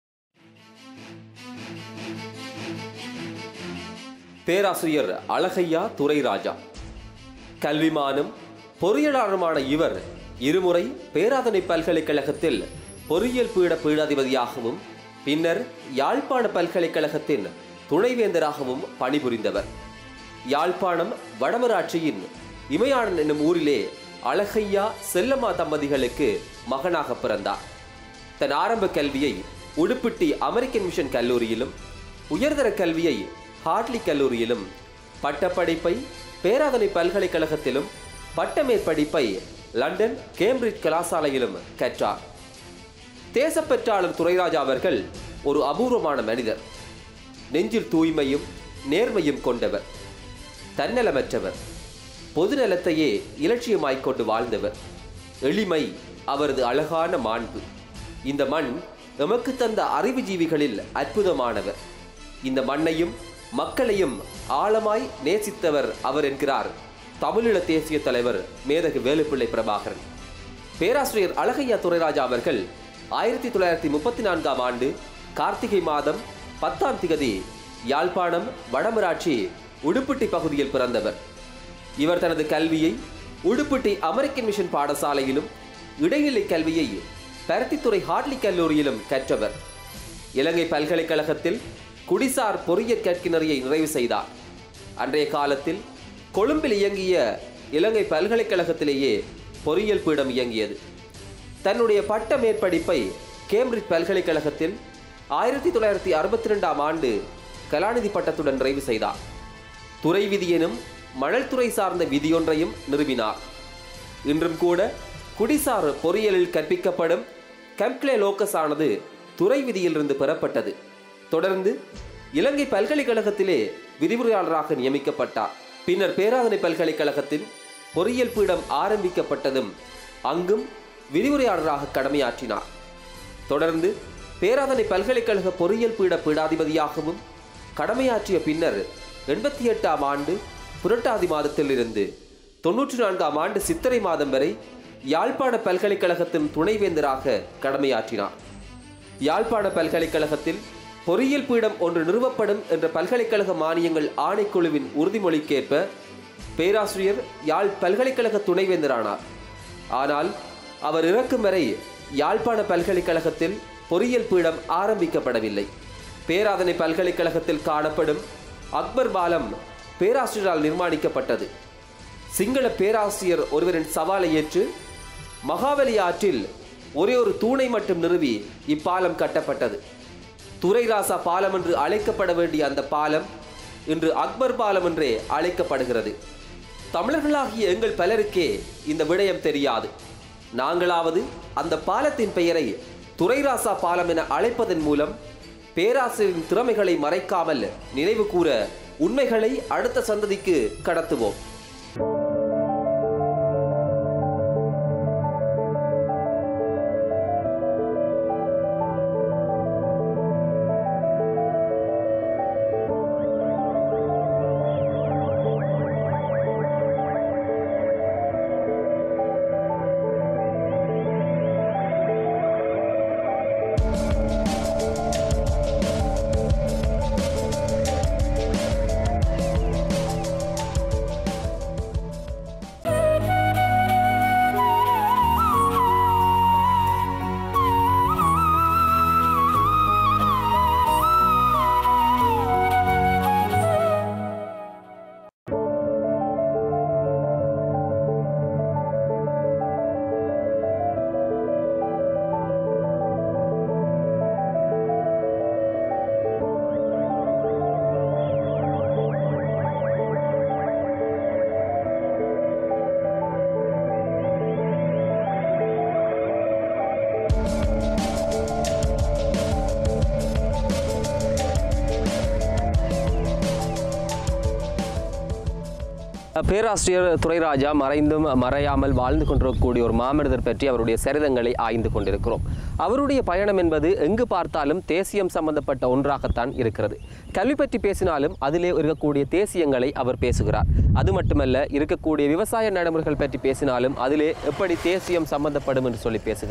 பேராசிரியர் அழகையா துரைராஜா கல்விமானும் பொறியியலாளருமான இவர் இருமுறை பேராதனை பல்கலைக்கழகத்தில் பொறியியல் பீட பீடாதிபதியாகவும் பின்னர் யாழ்ப்பாண பல்கலைக்கழகத்தின் துணைவேந்தராகவும் பணிபுரிந்தவர் யாழ்ப்பாணம் வடமராட்சியின் இமயானன் என்னும் ஊரிலே அழகையா செல்லம்மா தம்பதிகளுக்கு மகனாக பிறந்தார் தன் ஆரம்ப கல்வியை உடுப்பிட்டி அமெரிக்கன் மிஷன் கல்லூரியிலும் உயர்தர கல்வியை ஹார்ட்லி கல்லூரியிலும் பட்டப்படிப்பை பேராதனை பல்கலைக்கழகத்திலும் பட்டமேற்படிப்பை லண்டன் கேம்பிரிட்ஜ் கலாசாலையிலும் கற்றார் தேசப்பற்றாளர் துரைராஜா அவர்கள் ஒரு அபூர்வமான மனிதர் நெஞ்சில் தூய்மையும் நேர்மையும் கொண்டவர் தன்னலமற்றவர் பொதுநலத்தையே இலட்சியமாய்க் கொண்டு வாழ்ந்தவர் எளிமை அவரது அழகான மாண்பு இந்த மண் எமக்கு தந்த அறிவுஜீவிகளில் அற்புதமானவர் இந்த மண்ணையும் மக்களையும் ஆழமாய் நேசித்தவர் அவர் என்கிறார் தமிழீழ தேசிய தலைவர் மேதகு வேலுப்பிள்ளை பிரபாகரன் பேராசிரியர் அழகையா துரைராஜா அவர்கள் ஆயிரத்தி தொள்ளாயிரத்தி முப்பத்தி நான்காம் ஆண்டு கார்த்திகை மாதம் பத்தாம் திகதி யாழ்ப்பாணம் வடமராட்சி உடுப்பிட்டி பகுதியில் பிறந்தவர் இவர் தனது கல்வியை உடுப்பிட்டி அமெரிக்கன் மிஷன் பாடசாலையிலும் இடைநிலை கல்வியை பருத்தித்துறை ஹார்ட்லி கல்லூரியிலும் கற்றவர் இலங்கை பல்கலைக்கழகத்தில் குடிசார் பொறியியற் கற்கிணறியை நிறைவு செய்தார் அன்றைய காலத்தில் கொழும்பில் இயங்கிய இலங்கை பல்கலைக்கழகத்திலேயே பொறியியல் பீடம் இயங்கியது தன்னுடைய பட்ட மேற்படிப்பை கேம்பிரிட்ஜ் பல்கலைக்கழகத்தில் ஆயிரத்தி தொள்ளாயிரத்தி அறுபத்தி ரெண்டாம் ஆண்டு கலாநிதி பட்டத்துடன் நிறைவு செய்தார் துறை விதி எனும் மணல் துறை சார்ந்த விதியொன்றையும் நிறுவினார் இன்றும் கூட குடிசார் பொறியியலில் கற்பிக்கப்படும் கம்ப்ளே லோக்கஸ் ஆனது துறை விதியிலிருந்து பெறப்பட்டது தொடர்ந்து இலங்கை பல்கலைக்கழகத்திலே விரிவுரையாளராக நியமிக்கப்பட்டார் பின்னர் பேராதனை பல்கலைக்கழகத்தின் பொறியியல் பீடம் ஆரம்பிக்கப்பட்டதும் அங்கும் விரிவுரையாளராக கடமையாற்றினார் தொடர்ந்து பேராதனை பல்கலைக்கழக பொறியியல் பீட பீடாதிபதியாகவும் கடமையாற்றிய பின்னர் எண்பத்தி எட்டாம் ஆண்டு புரட்டாதி மாதத்திலிருந்து தொன்னூற்றி நான்காம் ஆண்டு சித்திரை மாதம் வரை யாழ்ப்பாண பல்கலைக்கழகத்தின் துணைவேந்தராக கடமையாற்றினார் யாழ்ப்பாண பல்கலைக்கழகத்தில் பொறியியல் பீடம் ஒன்று நிறுவப்படும் என்ற பல்கலைக்கழக மானியங்கள் ஆணைக்குழுவின் உறுதிமொழிக்கேற்ப பேராசிரியர் யாழ் பல்கலைக்கழக துணைவேந்தரானார் ஆனால் அவர் இறக்கும் வரை யாழ்ப்பாண பல்கலைக்கழகத்தில் பொறியியல் பீடம் ஆரம்பிக்கப்படவில்லை பேராதனை பல்கலைக்கழகத்தில் காணப்படும் அக்பர் பாலம் பேராசிரியரால் நிர்மாணிக்கப்பட்டது சிங்கள பேராசிரியர் ஒருவரின் சவாலை ஏற்று மகாவலி ஆற்றில் ஒரே ஒரு தூணை மட்டும் நிறுவி இப்பாலம் கட்டப்பட்டது துரைராசா பாலம் என்று அழைக்கப்பட வேண்டிய அந்த பாலம் இன்று அக்பர் பாலம் என்றே அழைக்கப்படுகிறது தமிழர்களாகிய எங்கள் பலருக்கே இந்த விடயம் தெரியாது நாங்களாவது அந்த பாலத்தின் பெயரை துரைராசா பாலம் என அழைப்பதன் மூலம் பேராசிரியரின் திறமைகளை மறைக்காமல் நினைவு கூற உண்மைகளை அடுத்த சந்ததிக்கு கடத்துவோம் பேராசிரியர் துரைராஜா மறைந்தும் மறையாமல் வாழ்ந்து கொண்டிருக்கக்கூடிய ஒரு மாமனிதர் பற்றி அவருடைய சரிதங்களை ஆய்ந்து கொண்டிருக்கிறோம் அவருடைய பயணம் என்பது எங்கு பார்த்தாலும் தேசியம் சம்பந்தப்பட்ட ஒன்றாகத்தான் இருக்கிறது கல்வி பற்றி பேசினாலும் அதிலே இருக்கக்கூடிய தேசியங்களை அவர் பேசுகிறார் அது மட்டுமல்ல இருக்கக்கூடிய விவசாய நடைமுறைகள் பற்றி பேசினாலும் அதிலே எப்படி தேசியம் சம்பந்தப்படும் என்று சொல்லி பேசுகிறார்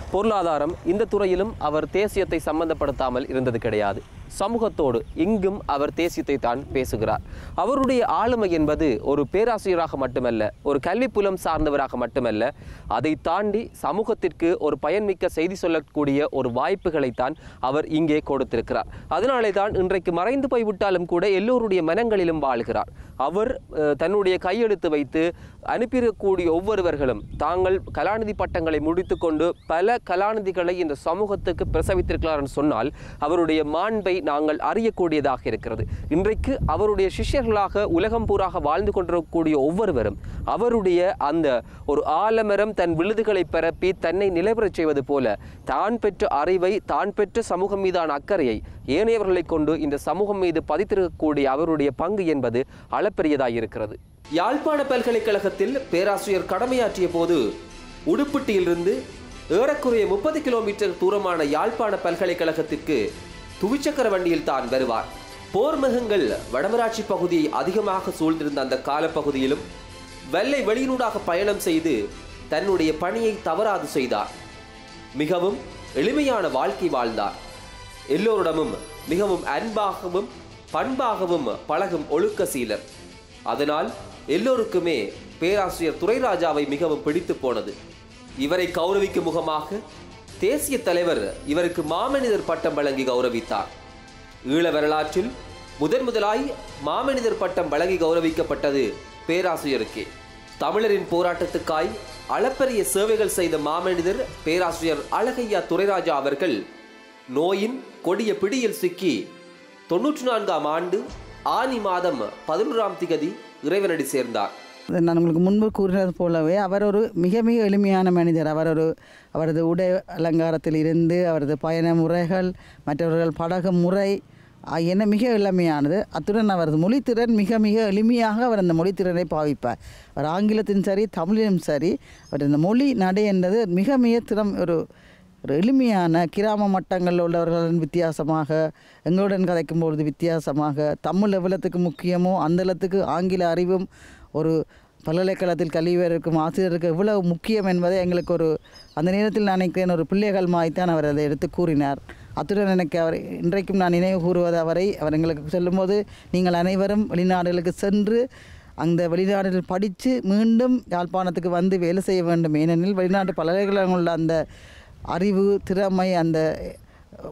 பொருளாதாரம் இந்த துறையிலும் அவர் தேசியத்தை சம்பந்தப்படுத்தாமல் இருந்தது கிடையாது சமூகத்தோடு இங்கும் அவர் தேசியத்தை தான் பேசுகிறார் அவருடைய ஆளுமை என்பது ஒரு பேராசிரியராக மட்டுமல்ல ஒரு கல்விப்புலம் சார்ந்தவராக மட்டுமல்ல அதை தாண்டி சமூகத்திற்கு ஒரு பயன்மிக்க செய்தி சொல்லக்கூடிய ஒரு வாய்ப்புகளைத்தான் அவர் இங்கே கொடுத்திருக்கிறார் அதனாலே தான் இன்றைக்கு மறைந்து போய்விட்டாலும் கூட எல்லோருடைய மனங்களிலும் வாழ்கிறார் அவர் அஹ், தன்னுடைய கையெழுத்து வைத்து அனுப்பியிருக்கக்கூடிய ஒவ்வொருவர்களும் தாங்கள் கலாநிதி பட்டங்களை முடித்துக்கொண்டு பல கலாநிதிகளை இந்த சமூகத்துக்கு பிரசவித்திருக்கிறார் என்று சொன்னால் அவருடைய மாண்பை நாங்கள் அறியக்கூடியதாக இருக்கிறது இன்றைக்கு அவருடைய சிஷ்யர்களாக உலகம் பூராக வாழ்ந்து கொண்டிருக்கக்கூடிய ஒவ்வொருவரும் அவருடைய அந்த ஒரு ஆலமரம் தன் விழுதுகளை பரப்பி தன்னை நிலைபெறச் செய்வது போல தான் பெற்ற அறிவை தான் பெற்ற சமூகம் மீதான அக்கறையை ஏனையவர்களை கொண்டு இந்த சமூகம் மீது பதித்திருக்கக்கூடிய அவருடைய பங்கு என்பது அளப்பெரியதாய் இருக்கிறது யாழ்ப்பாண பல்கலைக்கழகத்தில் பேராசிரியர் கடமையாற்றிய போது உடுப்பிட்டியிலிருந்து ஏறக்குறைய முப்பது கிலோமீட்டர் தூரமான யாழ்ப்பாண பல்கலைக்கழகத்திற்கு துவிச்சக்கர வண்டியில் தான் வருவார் போர்முகங்கள் வடமராட்சி பகுதியை அதிகமாக சூழ்ந்திருந்த அந்த காலப்பகுதியிலும் வெள்ளை வெளியினூடாக பயணம் செய்து தன்னுடைய பணியை தவறாது செய்தார் மிகவும் எளிமையான வாழ்க்கை வாழ்ந்தார் எல்லோரிடமும் மிகவும் அன்பாகவும் பண்பாகவும் பழகும் ஒழுக்க சீலர் அதனால் எல்லோருக்குமே பேராசிரியர் துரைராஜாவை மிகவும் பிடித்து போனது இவரை கௌரவிக்கும் முகமாக தேசிய தலைவர் இவருக்கு மாமனிதர் பட்டம் வழங்கி கௌரவித்தார் ஈழ வரலாற்றில் முதன் முதலாய் மாமனிதர் பட்டம் வழங்கி கௌரவிக்கப்பட்டது பேராசிரியருக்கே தமிழரின் போராட்டத்துக்காய் அளப்பரிய சேவைகள் செய்த மாமனிதர் பேராசிரியர் அழகையா துரைராஜா அவர்கள் நோயின் கொடிய பிடியில் சிக்கி தொன்னூற்றி நான்காம் ஆண்டு ஆனி மாதம் பதினொன்றாம் திகதி இறைவனடி சேர்ந்தார் அது நான் உங்களுக்கு முன்பு கூறினது போலவே அவர் ஒரு மிக மிக எளிமையான மனிதர் அவர் ஒரு அவரது உடை அலங்காரத்தில் இருந்து அவரது பயண முறைகள் மற்றவர்கள் பழகும் முறை ஆகியன மிக எளிமையானது அத்துடன் அவரது மொழித்திறன் மிக மிக எளிமையாக அவர் அந்த மொழித்திறனை பாவிப்பார் அவர் ஆங்கிலத்திலும் சரி தமிழிலும் சரி அவர் இந்த மொழி நடை என்பது மிக மிக திறம் ஒரு ஒரு எளிமையான கிராம மட்டங்களில் உள்ளவர்களின் வித்தியாசமாக எங்களுடன் கதைக்கும் பொழுது வித்தியாசமாக தமிழ் எவ்வளத்துக்கு முக்கியமோ அந்த அளத்துக்கு ஆங்கில அறிவும் ஒரு பல்கலைக்கழகத்தில் கல்வி இருக்கும் ஆசிரியருக்கு எவ்வளவு முக்கியம் என்பதை எங்களுக்கு ஒரு அந்த நேரத்தில் நான் நினைக்கிறேன் ஒரு பிள்ளைகள் மாய்த்தான் அவர் அதை எடுத்து கூறினார் அத்துடன் எனக்கு அவர் இன்றைக்கும் நான் நினைவு கூறுவது அவரை அவர் எங்களுக்கு சொல்லும்போது நீங்கள் அனைவரும் வெளிநாடுகளுக்கு சென்று அந்த வெளிநாடுகளில் படித்து மீண்டும் யாழ்ப்பாணத்துக்கு வந்து வேலை செய்ய வேண்டும் ஏனெனில் வெளிநாட்டு பல்கலைக்கழகங்களில் உள்ள அந்த அறிவு திறமை அந்த அஹ்,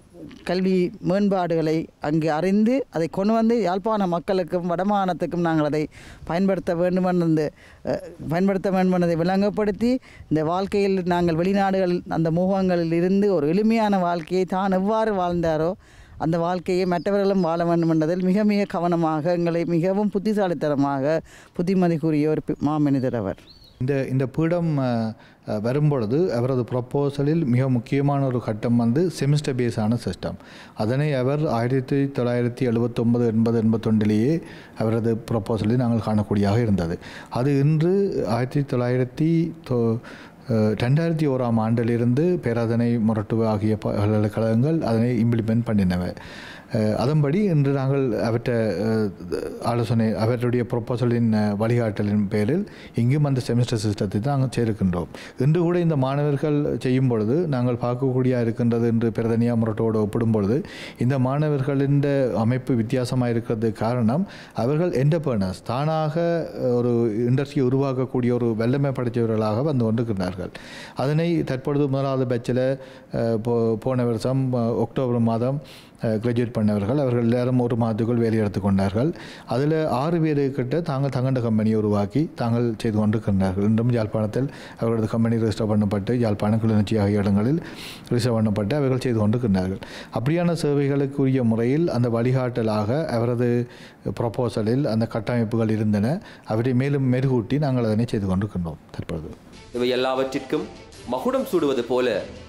கல்வி மேம்பாடுகளை அங்கு அறிந்து அதை கொண்டு வந்து யாழ்ப்பாண மக்களுக்கும் வடமாகாணத்துக்கும் நாங்கள் அதை பயன்படுத்த வேண்டும் என்று அஹ், பயன்படுத்த வேண்டும் என்பதை விளங்கப்படுத்தி இந்த வாழ்க்கையில் நாங்கள் வெளிநாடுகள் அந்த முகங்களில் இருந்து ஒரு எளிமையான வாழ்க்கையை தான் எவ்வாறு வாழ்ந்தாரோ அந்த வாழ்க்கையை மற்றவர்களும் வாழ வேண்டும் என்பதில் மிக மிக கவனமாக எங்களை மிகவும் புத்திசாலித்தனமாக புத்திமதிக்குரிய ஒரு பி- மாமனிதர் அவர் இந்த இந்த பீடம் அஹ், அஹ், வரும்பொழுது அவரது ப்ரொப்போசலில் மிக முக்கியமான ஒரு கட்டம் வந்து செமிஸ்டர் பேஸான சிஸ்டம் அதனை அவர் ஆயிரத்தி தொள்ளாயிரத்தி எழுபத்தொம்பது எண்பது எண்பத்தொண்டிலேயே அவரது ப்ரொப்போசலில் நாங்கள் காணக்கூடியதாக இருந்தது அது இன்று ஆயிரத்தி தொள்ளாயிரத்தி தொ அஹ், ரெண்டாயிரத்தி ஓராம் ஆண்டிலிருந்து பேராதனை முரட்டுவ ஆகிய பல்கலைக்கழகங்கள் அதனை இம்ப்ளிமெண்ட் பண்ணினவை அஹ், அதன்படி இன்று நாங்கள் அவற்றை அஹ், ஆலோசனை அவருடைய ப்ரொப்போசலின் அஹ், வழிகாட்டலின் பேரில் இங்கும் அந்த செமிஸ்டர் சிஸ்டத்தை தான் நாங்கள் சேர்க்கின்றோம் இன்று கூட இந்த மாணவர்கள் செய்யும் பொழுது நாங்கள் பார்க்கக்கூடிய இருக்கின்றது என்று பிரதனியா முரட்டோடு ஒப்பிடும் பொழுது இந்த மாணவர்களின் அமைப்பு வித்தியாசமாக இருக்கிறது காரணம் அவர்கள் என்டர்பிரனர்ஸ் தானாக அஹ், ஒரு இண்டஸ்ட்ரியை உருவாக்கக்கூடிய ஒரு வல்லமை படைத்தவர்களாக வந்து கொண்டிருக்கிறார்கள் அதனை தற்பொழுது முதலாவது பேட்சில் போ போன வருஷம் அஹ், அக்டோபர் மாதம் கிராஜுவேட் பண்ணவர்கள் அவர்கள் எல்லாரும் ஒரு மாதத்துக்குள் வேலை எடுத்து கொண்டார்கள் அதில் ஆறு பேருக்கிட்ட தாங்கள் தங்கண்ட கம்பெனியை உருவாக்கி தாங்கள் செய்து கொண்டிருக்கின்றார்கள் இன்றும் யாழ்ப்பாணத்தில் அவர்களது கம்பெனி ரெஜிஸ்டர் பண்ணப்பட்டு யாழ்ப்பாணம் கிளிநொச்சி ஆகிய இடங்களில் ரெஜிஸ்டர் பண்ணப்பட்டு அவர்கள் செய்து கொண்டிருக்கின்றார்கள் அப்படியான சேவைகளுக்குரிய முறையில் அந்த வழிகாட்டலாக அவரது ப்ரொப்போசலில் அந்த கட்டமைப்புகள் இருந்தன அவற்றை மேலும் மெருகூட்டி நாங்கள் அதனை செய்து கொண்டிருக்கின்றோம் தற்பொழுது இவை எல்லாவற்றிற்கும் மகுடம் சூடுவது போல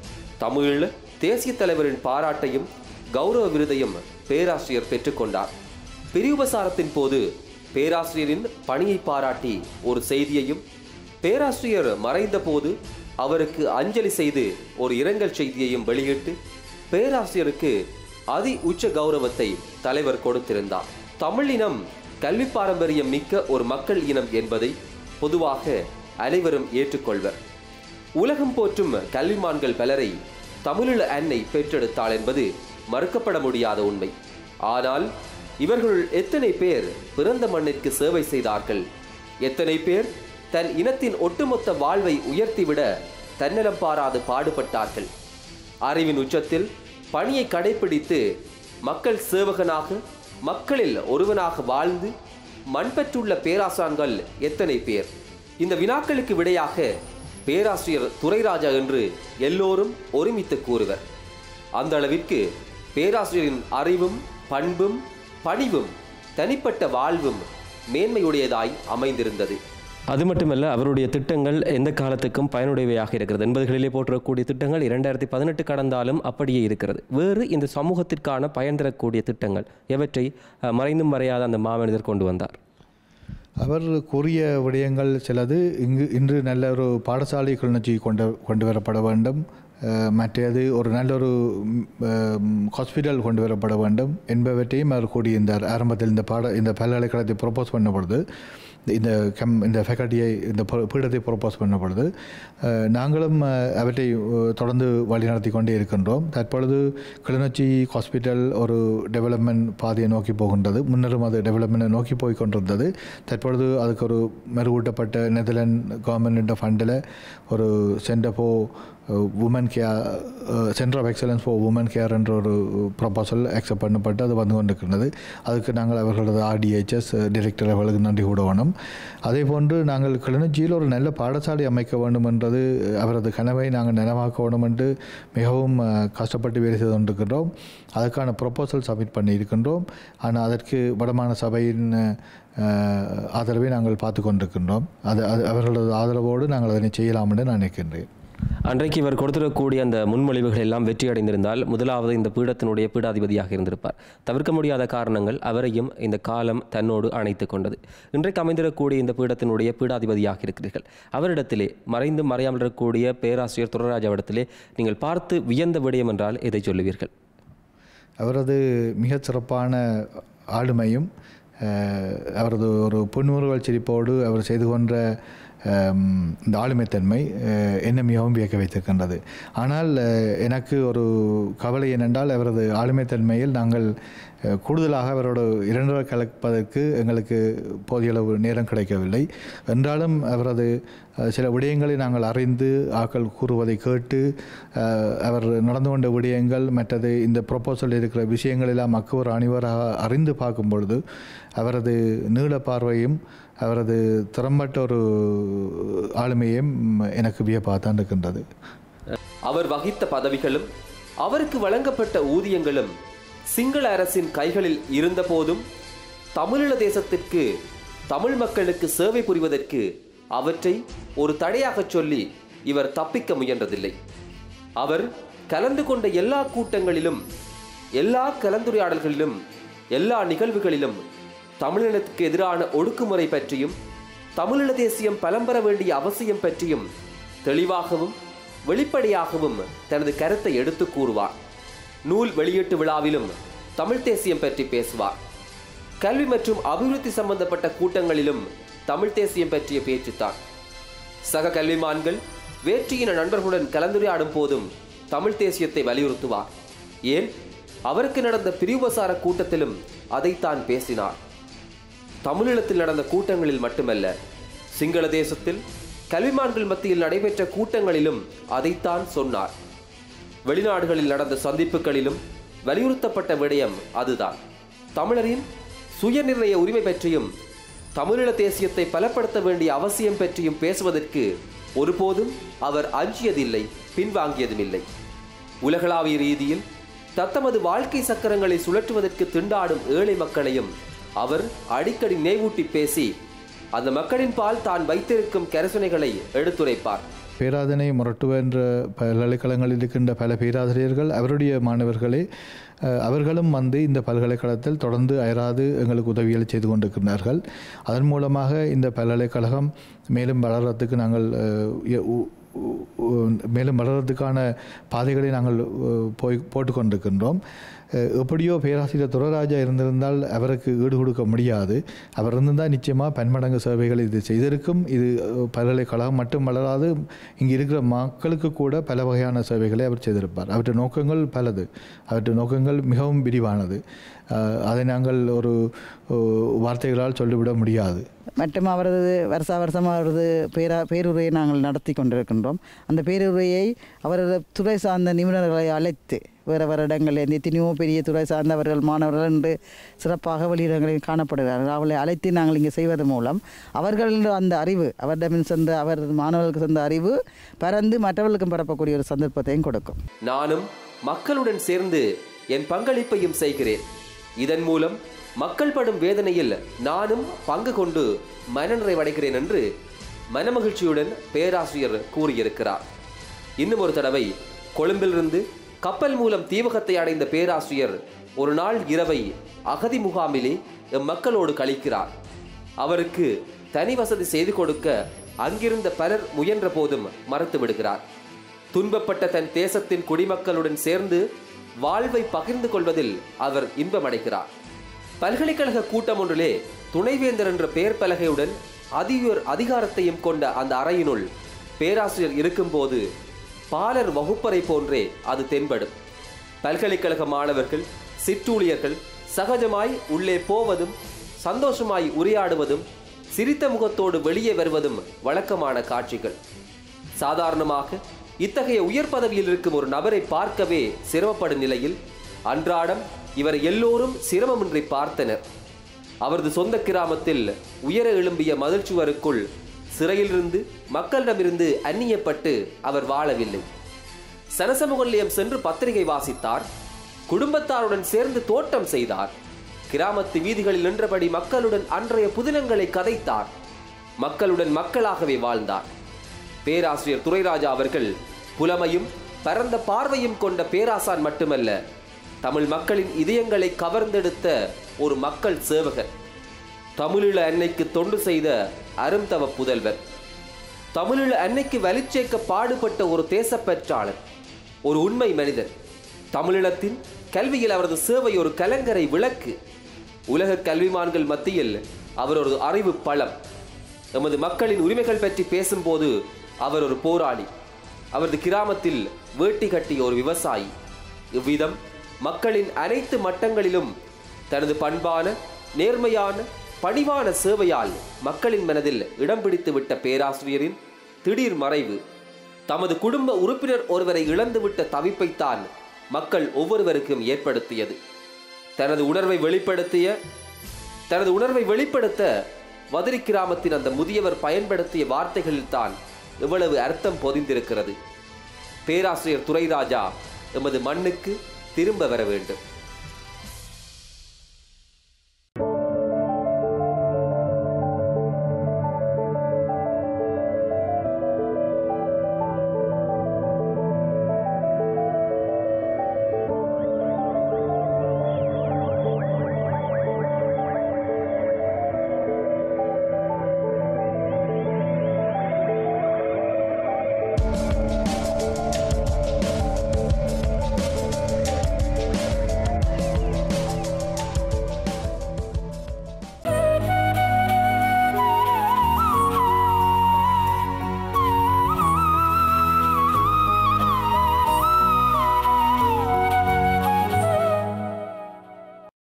தமிழ் தேசிய தலைவரின் பாராட்டையும் கௌரவ விருதையும் பேராசிரியர் பெற்றுக்கொண்டார் பிரிவுபசாரத்தின் போது பேராசிரியரின் பணியை பாராட்டி ஒரு செய்தியையும் பேராசிரியர் மறைந்த போது அவருக்கு அஞ்சலி செய்து ஒரு இரங்கல் செய்தியையும் வெளியிட்டு பேராசிரியருக்கு அதி உச்ச கௌரவத்தை தலைவர் கொடுத்திருந்தார் தமிழினம் கல்வி பாரம்பரியம் மிக்க ஒரு மக்கள் இனம் என்பதை பொதுவாக அனைவரும் ஏற்றுக்கொள்வர் உலகம் போற்றும் கல்விமான்கள் பலரை தமிழீழ அன்னை பெற்றெடுத்தாள் என்பது மறுக்கப்பட முடியாத உண்மை ஆனால் இவர்களுள் எத்தனை பேர் பிறந்த மண்ணிற்கு சேவை செய்தார்கள் எத்தனை பேர் தன் இனத்தின் ஒட்டுமொத்த வாழ்வை உயர்த்திவிட தன்னலம் பாராது பாடுபட்டார்கள் அறிவின் உச்சத்தில் பணியை கடைபிடித்து மக்கள் சேவகனாக மக்களில் ஒருவனாக வாழ்ந்து மண்பற்றுள்ள பேராசான்கள் எத்தனை பேர் இந்த வினாக்களுக்கு விடையாக பேராசிரியர் துரைராஜா என்று எல்லோரும் ஒருமித்து கூறுவர் அந்த அளவிற்கு பேராசிரியரின் அறிவும் பண்பும் பணிவும் தனிப்பட்ட வாழ்வும் மேன்மையுடையதாய் அமைந்திருந்தது அது மட்டுமல்ல அவருடைய திட்டங்கள் எந்த காலத்துக்கும் பயனுடையவையாக இருக்கிறது எண்பதுகளிலே போற்றக்கூடிய திட்டங்கள் இரண்டாயிரத்தி பதினெட்டு கடந்தாலும் அப்படியே இருக்கிறது வேறு இந்த சமூகத்திற்கான பயன் தரக்கூடிய திட்டங்கள் எவற்றை அஹ், மறைந்தும் மறையாத அந்த மாமனிதர் கொண்டு வந்தார் அவர் கூறிய விடயங்கள் சிலது இங்கு இன்று நல்ல ஒரு பாடசாலை கிளிநொச்சி கொண்டு கொண்டு வரப்பட வேண்டும் அஹ், மற்றது ஒரு நல்ல ஒரு ஹாஸ்பிட்டல் கொண்டு வரப்பட வேண்டும் என்பவற்றையும் அவர் கூறியிருந்தார் ஆரம்பத்தில் இந்த பாட இந்த பல்கலைக்கழகத்தை ப்ரொப்போஸ் பண்ணப்படுது இந்த கம் இந்த ஃபேக்கல்ட்டியை இந்த ப- பீடத்தை ப்ரொப்போஸ் பண்ணப்படுது அஹ், நாங்களும் அஹ், அவற்றை அஹ், தொடர்ந்து வழிநடத்தி கொண்டே இருக்கின்றோம் தற்பொழுது கிளிநொச்சி ஹாஸ்பிட்டல் ஒரு டெவலப்மெண்ட் பாதையை நோக்கி போகின்றது முன்னரும் அது டெவலப்மெண்ட்டை நோக்கி போய் கொண்டிருந்தது தற்பொழுது அதுக்கு ஒரு மெருகூட்டப்பட்ட நெதர்லாண்ட் கவர்மெண்ட் ஃபண்டில் ஒரு centre for women care centre of excellence for women care என்ற ஒரு ப்ரொபோசல் அக்செப்ட் பண்ணப்பட்டு அது வந்து கொண்டிருக்கிறது அதுக்கு நாங்கள் அவர்களது ஆர்டிஹெச்எஸ் டிரெக்டர் அவர்களுக்கு நன்றி கூடணும் அதே போன்று நாங்கள் கிளிநொச்சியில் ஒரு நல்ல பாடசாலை அமைக்க வேண்டும் என்றது அவரது கனவை நாங்கள் நனவாக்க வேண்டும் என்று மிகவும் அஹ், கஷ்டப்பட்டு வேலை செய்து கொண்டிருக்கின்றோம் அதுக்கான ப்ரொபோசல் சப்மிட் பண்ணி இருக்கின்றோம் ஆனால் அதற்கு வடமாநில சபையின் அஹ், ஆதரவை நாங்கள் பார்த்து கொண்டிருக்கின்றோம் அது அது அவர்களது ஆதரவோடு நாங்கள் அதனை செய்யலாம் என்று நான் நினைக்கின்றேன் அன்றைக்கு இவர் கொடுத்திருக்கக்கூடிய அந்த முன்மொழிவுகள் எல்லாம் வெற்றி அடைந்திருந்தால் முதலாவது இந்த பீடத்தினுடைய பீடாதிபதியாக இருந்திருப்பார் தவிர்க்க முடியாத காரணங்கள் அவரையும் இந்த காலம் தன்னோடு அணைத்துக் கொண்டது இன்றைக்கு அமைந்திருக்கக்கூடிய இந்த பீடத்தினுடைய பீடாதிபதியாக இருக்கிறீர்கள் அவரிடத்திலே மறைந்து மறையாமல் இருக்கக்கூடிய பேராசிரியர் துரராஜாவிடத்திலே நீங்கள் பார்த்து வியந்த விடயம் என்றால் எதை சொல்லுவீர்கள் அவரது மிகச் சிறப்பான ஆளுமையும் அஹ், அவரது ஒரு புன்முறுவல் சிரிப்போடு அவர் செய்து கொண்ட அம், இந்த ஆளுமைத்தன்மை அஹ், என்னை மிகவும் வியக்க வைத்திருக்கின்றது ஆனால் அஹ், எனக்கு ஒரு கவலை என்னென்றால் அவரது ஆளுமைத்தன்மையில் நாங்கள் அஹ், கூடுதலாக அவரோட இரண்டரை கலப்பதற்கு எங்களுக்கு போதிய அளவு நேரம் கிடைக்கவில்லை என்றாலும் அவரது அஹ், சில விடயங்களை நாங்கள் அறிந்து ஆக்கள் கூறுவதை கேட்டு அஹ், அவர் நடந்து கொண்ட விடயங்கள் மற்றது இந்த ப்ரொப்போசல் இருக்கிற விஷயங்கள் எல்லாம் அக்குவர் அணிவராக அறிந்து பார்க்கும் பொழுது அவரது நீள பார்வையும் அவரது திறம்பட்ட ஒரு ஆளுமையும் எனக்கு வியப்பாக தான் இருக்கின்றது அவர் வகித்த பதவிகளும் அவருக்கு வழங்கப்பட்ட ஊதியங்களும் சிங்கள அரசின் கைகளில் இருந்தபோதும் தமிழீழ தேசத்திற்கு தமிழ் மக்களுக்கு சேவை புரிவதற்கு அவற்றை ஒரு தடையாகச் சொல்லி இவர் தப்பிக்க முயன்றதில்லை அவர் கலந்து கொண்ட எல்லா கூட்டங்களிலும் எல்லா கலந்துரையாடல்களிலும் எல்லா நிகழ்வுகளிலும் தமிழினத்துக்கு எதிரான ஒடுக்குமுறை பற்றியும் தமிழீழ தேசியம் பலம் பெற வேண்டிய அவசியம் பற்றியும் தெளிவாகவும் வெளிப்படையாகவும் தனது கருத்தை எடுத்து கூறுவார் நூல் வெளியீட்டு விழாவிலும் தமிழ் தேசியம் பற்றி பேசுவார் கல்வி மற்றும் அபிவிருத்தி சம்பந்தப்பட்ட கூட்டங்களிலும் தமிழ் தேசியம் பற்றிய பேச்சுத்தான் சக கல்விமான்கள் வேற்றியின நண்பர்களுடன் கலந்துரையாடும் போதும் தமிழ் தேசியத்தை வலியுறுத்துவார் ஏன் அவருக்கு நடந்த பிரிவுசார கூட்டத்திலும் அதைத்தான் பேசினார் தமிழீழத்தில் நடந்த கூட்டங்களில் மட்டுமல்ல சிங்கள தேசத்தில் கல்விமான்கள் மத்தியில் நடைபெற்ற கூட்டங்களிலும் அதைத்தான் சொன்னார் வெளிநாடுகளில் நடந்த சந்திப்புகளிலும் வலியுறுத்தப்பட்ட விடயம் அதுதான் தமிழரின் சுயநிர்ணய உரிமை பற்றியும் தமிழீழ தேசியத்தை பலப்படுத்த வேண்டிய அவசியம் பற்றியும் பேசுவதற்கு ஒருபோதும் அவர் அஞ்சியதில்லை பின்வாங்கியதுமில்லை உலகளாவிய ரீதியில் தத்தமது வாழ்க்கை சக்கரங்களை சுழற்றுவதற்கு திண்டாடும் ஏழை மக்களையும் அவர் அடிக்கடி நினைவூட்டி பேசி அந்த மக்களின் பால் தான் வைத்திருக்கும் கரிசனைகளை எடுத்துரைப்பார் பேராதனை முரட்டுவ என்ற பல்கலைக்கழகங்களில் இருக்கின்ற பல பேராசிரியர்கள் அவருடைய மாணவர்களே அஹ், அவர்களும் வந்து இந்த பல்கலைக்கழகத்தில் தொடர்ந்து அயராது எங்களுக்கு உதவிகளை செய்து கொண்டிருக்கிறார்கள் அதன் மூலமாக இந்த பல்கலைக்கழகம் மேலும் வளர்கிறதுக்கு நாங்கள் அஹ், எ- உ- உ- உ- மேலும் வளர்கிறதுக்கான பாதைகளை நாங்கள் அஹ், போய் போட்டுக்கொண்டிருக்கின்றோம் அஹ், எப்படியோ பேராசிரியர் துரராஜா இருந்திருந்தால் அவருக்கு ஈடு கொடுக்க முடியாது அவர் இருந்திருந்தால் நிச்சயமாக பன்மடங்கு சேவைகள் இது செய்திருக்கும் இது அஹ், பல்கலைக்கழகம் மட்டும் வளராது இங்கே இருக்கிற மக்களுக்கு கூட பல வகையான சேவைகளை அவர் செய்திருப்பார் அவற்றை நோக்கங்கள் பலது அவற்றை நோக்கங்கள் மிகவும் விரிவானது அஹ், அதை நாங்கள் ஒரு அஹ், வார்த்தைகளால் சொல்லிவிட முடியாது மற்றும் அவரது வருஷா வருஷம் அவரது பேரா பேருரையை நாங்கள் நடத்தி கொண்டிருக்கின்றோம் அந்த பேருரையை அவரது துறை சார்ந்த நிபுணர்களை அழைத்து வேறு வேறு இடங்களில் எத்தனையோ பெரிய துறை சார்ந்தவர்கள் மாணவர்கள் என்று சிறப்பாக வெளியிடங்களில் காணப்படுகிறார்கள் அவர்களை அழைத்து நாங்கள் இங்கே செய்வது மூலம் அவர்களின் அந்த அறிவு அவரிடம் சென்ற அவர் மாணவர்களுக்கு சென்ற அறிவு பறந்து மற்றவர்களுக்கும் பரப்பக்கூடிய ஒரு சந்தர்ப்பத்தையும் கொடுக்கும் நானும் மக்களுடன் சேர்ந்து என் பங்களிப்பையும் செய்கிறேன் இதன் மூலம் மக்கள் படும் வேதனையில் நானும் பங்கு கொண்டு மனநிறைவடைகிறேன் என்று மனமகிழ்ச்சியுடன் பேராசிரியர் கூறியிருக்கிறார் இன்னும் ஒரு தடவை கொழும்பிலிருந்து கப்பல் மூலம் தீவகத்தை அடைந்த பேராசிரியர் ஒரு நாள் இரவை அகதி முகாமிலே எம் மக்களோடு கழிக்கிறார் அவருக்கு தனி வசதி செய்து கொடுக்க அங்கிருந்த பலர் முயன்ற போதும் மறுத்து விடுகிறார் துன்பப்பட்ட தன் தேசத்தின் குடிமக்களுடன் சேர்ந்து வாழ்வை பகிர்ந்து கொள்வதில் அவர் இன்பமடைகிறார் பல்கலைக்கழக கூட்டம் ஒன்றிலே துணைவேந்தர் என்ற பெயர் பலகையுடன் அதிகர் அதிகாரத்தையும் கொண்ட அந்த அறையினுள் பேராசிரியர் இருக்கும்போது பாலர் வகுப்பறை போன்றே அது தென்படும் பல்கலைக்கழக மாணவர்கள் சிற்றூழியர்கள் சகஜமாய் உள்ளே போவதும் சந்தோஷமாய் உரையாடுவதும் சிரித்த முகத்தோடு வெளியே வருவதும் வழக்கமான காட்சிகள் சாதாரணமாக இத்தகைய உயர் பதவியில் இருக்கும் ஒரு நபரை பார்க்கவே சிரமப்படும் நிலையில் அன்றாடம் இவர் எல்லோரும் சிரமமின்றி பார்த்தனர் அவரது சொந்த கிராமத்தில் உயர எழும்பிய மதிர்ச்சுவருக்குள் சிறையிலிருந்து மக்களிடமிருந்து அந்நியப்பட்டு அவர் வாழவில்லை சனசமூக நிலையம் சென்று பத்திரிகை வாசித்தார் குடும்பத்தாருடன் சேர்ந்து தோட்டம் செய்தார் கிராமத்து வீதிகளில் நின்றபடி மக்களுடன் அன்றைய புதினங்களை கதைத்தார் மக்களுடன் மக்களாகவே வாழ்ந்தார் பேராசிரியர் துரைராஜா அவர்கள் புலமையும் பரந்த பார்வையும் கொண்ட பேராசான் மட்டுமல்ல தமிழ் மக்களின் இதயங்களை கவர்ந்தெடுத்த ஒரு மக்கள் சேவகர் தமிழீழ அன்னைக்கு தொண்டு செய்த அருந்தவ புதல்வர் தமிழீழ அன்னைக்கு வலிச்சேர்க்க பாடுபட்ட ஒரு தேசப்பற்றாளர் ஒரு உண்மை மனிதர் தமிழினத்தின் கல்வியில் அவரது சேவை ஒரு கலங்கரை விளக்கு உலக கல்விமான்கள் மத்தியில் அவர் ஒரு அறிவு பலம் நமது மக்களின் உரிமைகள் பற்றி பேசும்போது அவர் ஒரு போராளி அவரது கிராமத்தில் வேட்டி கட்டிய ஒரு விவசாயி இவ்விதம் மக்களின் அனைத்து மட்டங்களிலும் தனது பண்பான நேர்மையான பணிவான சேவையால் மக்களின் மனதில் இடம் பிடித்து விட்ட பேராசிரியரின் திடீர் மறைவு தமது குடும்ப உறுப்பினர் ஒருவரை இழந்துவிட்ட தவிப்பைத்தான் மக்கள் ஒவ்வொருவருக்கும் ஏற்படுத்தியது தனது உணர்வை வெளிப்படுத்திய தனது உணர்வை வெளிப்படுத்த வதிரி கிராமத்தின் அந்த முதியவர் பயன்படுத்திய வார்த்தைகளில் தான் இவ்வளவு அர்த்தம் பொதிந்திருக்கிறது பேராசிரியர் துரைராஜா எமது மண்ணுக்கு திரும்ப வர வேண்டும்